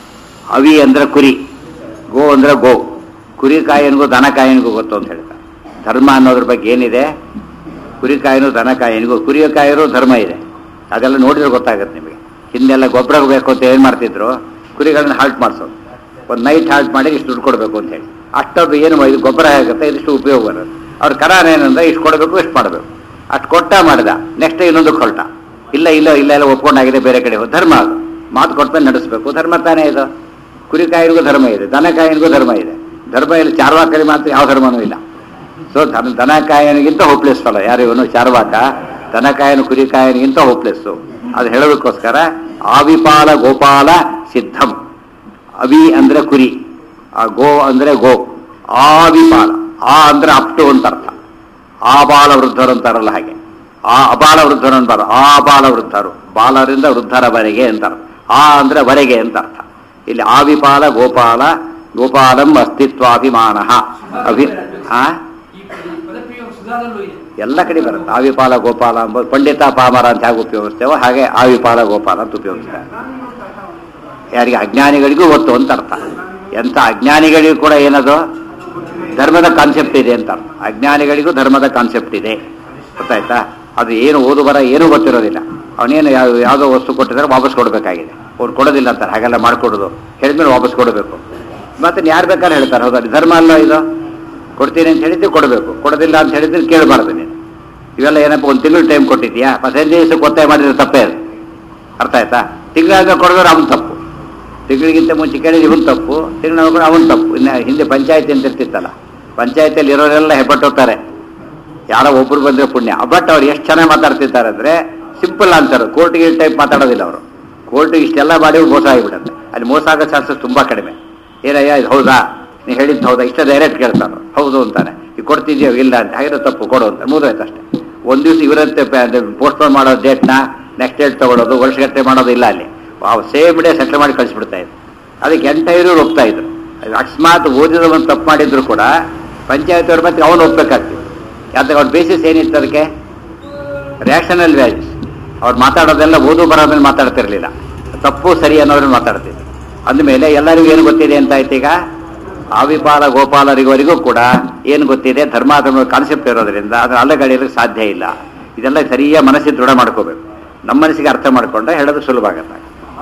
ಅವಿ ಅಂದ್ರೆ ಕುರಿ ಗೋ ಅಂದ್ರೆ ಗೋ ಕುರಿ ಕಾಯನಿಗೂ ದನ ಕಾಯನಿಗೂ ಗೊತ್ತು ಅಂತ ಹೇಳ್ತಾರೆ ಧರ್ಮ ಅನ್ನೋದ್ರ ಬಗ್ಗೆ ಏನಿದೆ ಕುರಿ ಕಾಯನು ದನ ಕಾಯನಿಗೂ ಕುರಿಯ ಕಾಯರು ಧರ್ಮ ಇದೆ ಅದೆಲ್ಲ ನೋಡಿದ್ರೆ ಗೊತ್ತಾಗುತ್ತೆ ನಿಮಗೆ ಹಿಂದೆಲ್ಲ ಗೊಬ್ಬರ ಬೇಕು ಅಂತ ಏನು ಮಾಡ್ತಿದ್ರು ಕುರಿಗಳನ್ನ ಹಾಲ್ಟ್ ಮಾಡಿಸೋದು ಒಂದು ನೈಟ್ ಹಾಲ್ಟ್ ಮಾಡಿ ಇಷ್ಟು ದುಡ್ಡು ಕೊಡಬೇಕು ಅಂತ ಹೇಳಿ ಅಷ್ಟೊಂದು ಏನು ಇದು ಗೊಬ್ಬರ ಆಗುತ್ತೆ ಇದಿಷ್ಟು ಉಪಯೋಗ ಬರೋದು ಅವ್ರ ಕರಾರ ಏನಂದ್ರೆ ಇಷ್ಟು ಕೊಡಬೇಕು ಇಷ್ಟು ಮಾಡಬೇಕು ಅಷ್ಟು ಕೊಟ್ಟ ಮಾಡಿದ ನೆಕ್ಸ್ಟ್ ಇನ್ನೊಂದಕ್ಕೆ ಹೊರಟ ಇಲ್ಲ ಇಲ್ಲ ಇಲ್ಲ ಎಲ್ಲ ಒಪ್ಕೊಂಡಾಗಿದೆ ಬೇರೆ ಕಡೆ ಹೋಗಿ. ಧರ್ಮ ಅದು ಮಾತು ಕೊಟ್ಮೇಲೆ ನಡೆಸಬೇಕು ಧರ್ಮ ತಾನೇ ಇದು ಕುರಿ ಕಾಯಿನಿಗೂ ಧರ್ಮ ಇದೆ ದನ ಕಾಯಿನಿಗೂ ಧರ್ಮ ಇದೆ ಧರ್ಮ ಇಲ್ಲ ಚಾರ್ವಾಕರಿ ಮಾತ್ರ ಯಾವ ಧರ್ಮನೂ ಇಲ್ಲ ಸೊ ದನ ದನ ಕಾಯನಿಗಿಂತ ಹೋಪ್ಲೆಸ್ ಫಲ ಯಾರು ಇವನು ಚಾರ್ವಾಕ ದನ ಕಾಯನು ಕುರಿ ಕಾಯನಿಗಿಂತ ಹೋಪ್ಲೆಸ್ಸು ಅದು ಹೇಳೋದಕ್ಕೋಸ್ಕರ ಆವಿಪಾಲ ಗೋಪಾಲ ಸಿದ್ಧಂ ಅವಿ ಅಂದ್ರೆ ಕುರಿ ಆ ಗೋ ಅಂದ್ರೆ ಗೋ ಆವಿಪಾಲ ಆ ಅಂದ್ರೆ ಅಪ್ಟು ಅಂತ ಅರ್ಥ ಆ ಬಾಲ ವೃದ್ಧರು ಅಂತಾರಲ್ಲ ಹಾಗೆ ಆ ಅಬಾಲ ವೃದ್ಧರು ಅಂತಾರ ಆ ಬಾಲ ವೃದ್ಧರು ಬಾಲರಿಂದ ವೃದ್ಧರವರೆಗೆ ಅಂತ ಅರ್ಥ ಆ ಅಂದ್ರೆ ವರೆಗೆ ಅಂತ ಅರ್ಥ ಇಲ್ಲಿ ಆವಿಪಾಲ ಗೋಪಾಲ ಗೋಪಾಲಂ ಅಸ್ತಿತ್ವಾಭಿಮಾನ ಅಭಿ ಆ ಈ ಪದಪ್ರಯೋಗ ಸುಧಾದಲ್ಲೂ ಇದೆ ಎಲ್ಲ ಕಡೆ ಬರುತ್ತೆ ಆವಿಪಾಲ ಗೋಪಾಲ ಅಂಬೋದು ಪಂಡಿತ ಪಾಮರ ಅಂತ ಹೇಗೆ ಉಪಯೋಗಿಸ್ತೇವೋ ಹಾಗೆ ಆವಿಪಾಲ ಗೋಪಾಲ ಅಂತ ಉಪಯೋಗಿಸ್ತಾರೆ ಯಾರಿಗೆ ಅಜ್ಞಾನಿಗಳಿಗೂ ಗೊತ್ತು ಅಂತ ಅರ್ಥ ಎಂಥ ಅಜ್ಞಾನಿಗಳಿಗೂ ಕೂಡ ಏನದು ಧರ್ಮದ ಕಾನ್ಸೆಪ್ಟ್ ಇದೆ ಅಂತ ಅರ್ಥ ಅಜ್ಞಾನಿಗಳಿಗೂ ಧರ್ಮದ ಕಾನ್ಸೆಪ್ಟ್ ಇದೆ ಗೊತ್ತಾಯ್ತಾ ಅದು ಏನು ಓದು ಬರ ಏನೂ ಗೊತ್ತಿರೋದಿಲ್ಲ ಅವನೇನು ಯಾವ ಯಾವುದೋ ವಸ್ತು ಕೊಟ್ಟಿದ್ದಾರೆ ವಾಪಸ್ ಕೊಡಬೇಕಾಗಿದೆ ಅವ್ರು ಕೊಡೋದಿಲ್ಲ ಅಂತಾರೆ ಹಾಗೆಲ್ಲ ಮಾಡಿಕೊಡೋದು ಹೇಳಿದ್ಮೇಲೆ ವಾಪಸ್ ಕೊಡಬೇಕು ಮತ್ತೆ ಯಾರು ಬೇಕಾದ್ರೆ ಹೇಳ್ತಾರೆ ಹೌದಾ ಧರ್ಮ ಅಲ್ಲ ಇದು ಕೊಡ್ತೀನಿ ಅಂತ ಹೇಳಿದ್ರೆ ಕೊಡಬೇಕು ಕೊಡೋದಿಲ್ಲ ಅಂತ ಹೇಳಿದ್ರೆ ಕೇಳಬಾರ್ದು ನೀನು ಇವೆಲ್ಲ ಏನಪ್ಪ ಒಂದು ತಿಂಗಳು ಟೈಮ್ ಕೊಟ್ಟಿದ್ಯಾ ಹದಿನೈದು ದಿವಸಕ್ಕೆ ಒತ್ತಾಯ ಮಾಡಿದ್ರೆ ತಪ್ಪೇ ಅದು ಅರ್ಥ ಆಯ್ತಾ ತಿಂಗಳಾಗ ಕೊಡೋದ್ರೆ ಅವನು ತಪ್ಪು ತಿಂಗಳಿಗಿಂತ ಮುಂಚೆ ಕೇಳಿದ್ರೆ ಇವನು ತಪ್ಪು ತಿಂಗಳ ಅವನು ತಪ್ಪು ಇನ್ನು ಹಿಂದೆ ಪಂಚಾಯತಿ ಅಂತ ಇರ್ತಿತ್ತಲ್ಲ ಪಂಚಾಯತಿಯಲ್ಲಿ ಇರೋರೆಲ್ಲ ಹೆಬ್ಬಟ್ಟೋಗ್ತಾರೆ ಯಾರೋ ಒಬ್ರು ಬಂದ್ರೆ ಪುಣ್ಯ ಬಟ್ ಅವ್ರು ಎಷ್ಟು ಚೆನ್ನಾಗಿ ಮಾತಾಡ್ತಿರ್ತಾರೆ ಅಂದ್ರೆ ಸಿಂಪಲ್ ಆನ್ಸರ್ ಕೋರ್ಟಿಗೆ ಟೈಪ್ ಮಾತಾಡೋದಿಲ್ಲ ಅವರು ಕೋರ್ಟಿಗೆ ಇಷ್ಟೆಲ್ಲ ಮಾಡಿ ಮೋಸ ಆಗಿಬಿಡುತ್ತೆ ಅಲ್ಲಿ ಮೋಸ ಆಗೋ ಚಾನ್ಸಸ್ ತುಂಬಾ ಕಡಿಮೆ ಏನಯ್ಯ ಇದು ಹೌದಾ ನೀ ಹೇಳಿದ್ದು ಹೌದಾ ಇಷ್ಟ ಡೈರೆಕ್ಟ್ ಕೇಳ್ತಾರೆ ಹೌದು ಅಂತಾನೆ ಈಗ ಕೊಡ್ತಿದ್ಯೋ ಇಲ್ಲ ಅಂತ ಹಾಗಿರೋ ತಪ್ಪು ಕೊಡು ಅಂತ ಮುಗಿದೋಯ್ತು ಅಷ್ಟೇ ಒಂದು ದಿವಸ ಇವರಂತೆ ಪೋಸ್ಟ್ಪೋನ್ ಮಾಡೋ ಡೇಟ್ನ ನೆಕ್ಸ್ಟ್ ಡೇಟ್ ತಗೊಳ್ಳೋದು ವರ್ಷಗಟ್ಟಲೆ ಮಾಡೋದು ಇಲ್ಲ ಅಲ್ಲಿ ಸೇಮ್ ಡೇ ಸೆಟ್ಲ್ ಮಾಡಿ ಕಳಿಸ್ಬಿಡ್ತಾ ಇದ್ರು ಅದಕ್ಕೆ ಎಂಟೈರು ಒಪ್ತಾ ಇದ್ರು ಅದು ಅಕಸ್ಮಾತ್ ಓದಿದವನು ತಪ್ಪು ಮಾಡಿದ್ರು ಕೂಡ ಪಂಚಾಯತ್ ಅವ್ರ ಮತ್ತೆ ಅವನು ಒಪ್ಬೇಕಾಗ್ತಿತ್ತು ಯಾಕೆ ಅವ್ರ ಬೇಸಿಸ್ ಏನಿತ್ತು ಅದಕ್ಕೆ ರ್ಯಾಷನಲ್ ವ್ಯಾಲ್ಯೂಸ್ ಅವ್ರು ಮಾತಾಡೋದೆಲ್ಲ ಓದು ಬರೋದ್ರಲ್ಲಿ ಮಾತಾಡ್ತಿರ್ಲಿಲ್ಲ ತಪ್ಪು ಸರಿ ಅನ್ನೋದ್ರಲ್ಲಿ ಮಾತಾಡ್ತಿದ್ರು ಅಂದಮೇಲೆ ಎಲ್ಲರಿಗೂ ಏನು ಗೊತ್ತಿದೆ ಅಂತ ಆಯ್ತು ಈಗ ಆವಿಪಾಲ ಗೋಪಾಲರಿವರೆಗೂ ಕೂಡ ಏನು ಗೊತ್ತಿದೆ ಧರ್ಮಾಧರ್ಮ ಕಾನ್ಸೆಪ್ಟ್ ಇರೋದ್ರಿಂದ ಅದನ್ನ ಅಲ್ಲಗಡಿಯಲಿಕ್ಕೆ ಸಾಧ್ಯ ಇಲ್ಲ ಇದೆಲ್ಲ ಸರಿಯಾಗಿ ಮನಸ್ಸಿಗೆ ದೃಢ ಮಾಡ್ಕೋಬೇಕು ನಮ್ಮ ಮನಸ್ಸಿಗೆ ಅರ್ಥ ಮಾಡ್ಕೊಂಡ್ರೆ ಹೇಳೋದು ಸುಲಭ ಆಗುತ್ತೆ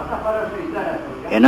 ಏನು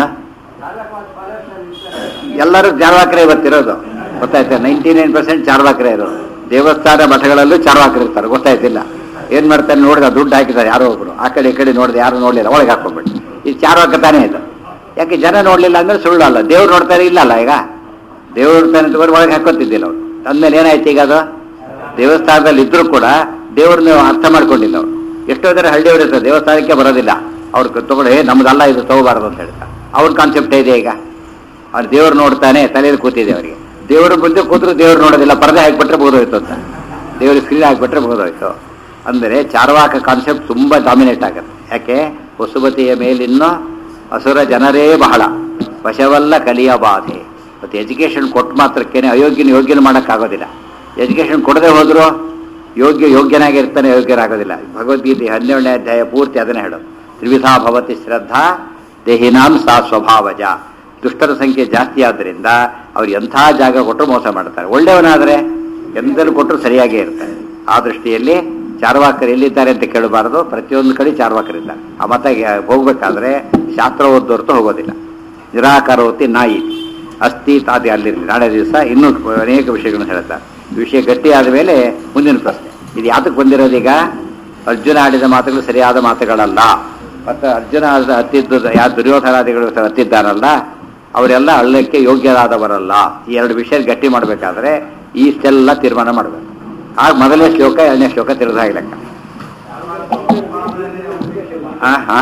ಎಲ್ಲರೂ ಚಾರ್ವಾಕರೇ ಇವತ್ತಿರೋದು ಗೊತ್ತಾಯ್ತಾ ನೈಂಟಿ ನೈನ್ ಪರ್ಸೆಂಟ್ ಚಾರ್ವಾಕರೇ ಇರೋದು ದೇವಸ್ಥಾನ ಮಠಗಳಲ್ಲೂ ಚಾರ್ವಾಕರು ಇರ್ತಾರೆ ಗೊತ್ತಾಯ್ತಿಲ್ಲ ಏನ್ ಮಾಡ್ತಾರೆ ನೋಡಿದ ದುಡ್ಡು ಹಾಕಿದ್ದಾರೆ ಯಾರೋ ಒಬ್ರು ಆ ಕಡೆ ಈ ಕಡೆ ನೋಡಿದೆ ಯಾರು ನೋಡ್ಲಿಲ್ಲ ಒಳಗೆ ಹಾಕೊಂಡ್ಬಿಟ್ಟು ಇದು ಚಾರ್ವಾಕ ತಾನೇ ಇದು ಯಾಕೆ ಜನ ನೋಡ್ಲಿಲ್ಲ ಅಂದ್ರೆ ಸುಳ್ಳು ಅಲ್ಲ ದೇವ್ರು ನೋಡ್ತಾರೆ ಇಲ್ಲ ಅಲ್ಲ ಈಗ ದೇವ್ರು ನೋಡ್ತಾನೆ ಅಂತ ಬರೀ ಒಳಗೆ ಹಾಕೋತಿದ್ದಿಲ್ಲ ಅವ್ರು ಅಂದ್ಮೇಲೆ ಏನಾಯ್ತು ಈಗ ಅದು ದೇವಸ್ಥಾನದಲ್ಲಿ ಇದ್ರೂ ಕೂಡ ದೇವ್ರನ್ನ ಅರ್ಥ ಮಾಡ್ಕೊಂಡಿಲ್ಲ ಅವ್ರು ಎಷ್ಟೋ ಜನ ಹಳ್ಳಿಯವರು ಇರ್ತಾರೆ ದೇವಸ್ಥಾನಕ್ಕೆ ಬರೋದಿಲ್ಲ ಅವ್ರು ತಗೊಂಡು ಏ ನಮ್ದಲ್ಲ ಇದು ತಗೋಬಾರ್ದು ಅಂತ ಹೇಳ್ತಾರೆ ಅವ್ರ ಕಾನ್ಸೆಪ್ಟ್ ಇದೆ ಈಗ ಅವ್ರು ದೇವ್ರು ನೋಡ್ತಾನೆ ತಲೆಯಲ್ಲಿ ಕೂತಿದೆ ಅವರಿಗೆ ದೇವ್ರ ಮುಂದೆ ಕೂತ್ರು ದೇವ್ರು ನೋಡೋದಿಲ್ಲ ಪರದೆ ಹಾಕ್ಬಿಟ್ರೆ ಮುಗಿದೋಯ್ತು ಅಂತ ದೇವ್ರ ಸ್ಕ್ರೀನ್ ಹಾಕ್ಬಿಟ್ರೆ ಮುಗಿದೋಯ್ತು ಅಂದರೆ ಚಾರ್ವಾಕ ಕಾನ್ಸೆಪ್ಟ್ ತುಂಬಾ ಡಾಮಿನೇಟ್ ಆಗುತ್ತೆ ಯಾಕೆ ವಸುಮತಿಯ ಮೇಲಿನ್ನೂ ಅಸುರ ಜನರೇ ಬಹಳ ವಶವಲ್ಲ ಕಲಿಯ ಬಾಧೆ ಮತ್ತು ಎಜುಕೇಶನ್ ಕೊಟ್ಟು ಮಾತ್ರಕ್ಕೇನೆ ಅಯೋಗ್ಯನ ಯೋಗ್ಯನ ಮಾಡೋಕ್ಕಾಗೋದಿಲ್ಲ ಎಜುಕೇಶನ್ ಕೊಡದೆ ಹೋದ್ರು ಯೋಗ್ಯ ಯೋಗ್ಯನಾಗಿರ್ತಾನೆ ಯೋಗ್ಯರಾಗೋದಿಲ್ಲ ಭಗವದ್ಗೀತೆ ಹನ್ನೆರಡನೇ ಅಧ್ಯಾಯ ಪೂರ್ತಿ ಅದನ್ನೇ ಹೇಳೋದು ತ್ರಿವಿಧಾ ಭವತಿ ಶ್ರದ್ಧಾ ದೇಹಿನಾಂ ಸಾ ಸ್ವಭಾವಜ ದುಷ್ಟರ ಸಂಖ್ಯೆ ಜಾಸ್ತಿ ಆದ್ದರಿಂದ ಅವ್ರು ಎಂಥ ಜಾಗ ಕೊಟ್ಟರು ಮೋಸ ಮಾಡ್ತಾರೆ ಒಳ್ಳೆಯವನಾದರೆ ಎಂದಲ್ಲೂ ಕೊಟ್ಟರು ಸರಿಯಾಗೇ ಇರ್ತಾರೆ ಆ ದೃಷ್ಟಿಯಲ್ಲಿ ಚಾರ್ವಾಕರು ಎಲ್ಲಿದ್ದಾರೆ ಅಂತ ಕೇಳಬಾರದು ಪ್ರತಿಯೊಂದು ಕಡೆ ಚಾರ್ವಾಕರಿದ್ದಾರೆ ಆ ಮತ ಹೋಗ್ಬೇಕಾದ್ರೆ ಶಾಸ್ತ್ರ ಓದ್ದೋರ್ತು ಹೋಗೋದಿಲ್ಲ ನಿರಾಕರೋತಿ ನಾಯಿ ಅಸ್ಥಿ ತಾತಿ ಅಲ್ಲಿರಲಿ ನಾಳೆ ದಿವಸ ಇನ್ನೂ ಅನೇಕ ವಿಷಯಗಳನ್ನು ಹೇಳ್ತಾರೆ ಈ ವಿಷಯ ಗಟ್ಟಿ ಆದ ಮೇಲೆ ಮುಂದಿನ ಪ್ರಶ್ನೆ ಇದು ಯಾತಕ್ಕೆ ಬಂದಿರೋದೀಗ ಅರ್ಜುನ ಆಡಿದ ಮಾತುಗಳು ಸರಿಯಾದ ಮಾತುಗಳಲ್ಲ ಮತ್ತು ಅರ್ಜುನ ಆದ ಹತ್ತಿದ್ದು ಯಾವ ದುರ್ಯೋಧನಾದಿಗಳು ಹತ್ತಿದ್ದಾರಲ್ಲ ಅವರೆಲ್ಲ ಅಳ್ಳಕ್ಕೆ ಯೋಗ್ಯರಾದವರಲ್ಲ ಈ ಎರಡು ವಿಷಯ ಗಟ್ಟಿ ಮಾಡಬೇಕಾದ್ರೆ ಇಷ್ಟೆಲ್ಲ ತೀರ್ಮಾನ ಮಾಡಬೇಕು ಆಗ ಮೊದಲನೇ ಶ್ಲೋಕ ಎರಡನೇ ಶ್ಲೋಕ ತಿಳಿದ ಲೆಕ್ಕ ಹಾ ಹಾ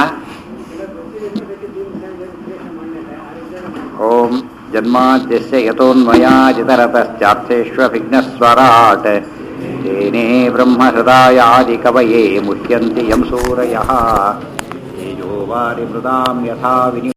ಓಂ ಜನ್ಮಾದ್ಯಸ್ಯ ಯತೋನ್ಮಯಾಜಿತರತಶ್ಚಾರ್ಥೇष्वभिघ्नस्वराट् तेने ब्रह्महृदायादिकवये मुह्यन्ति यं सूरयः तेजो वारिमृदां यथा विनि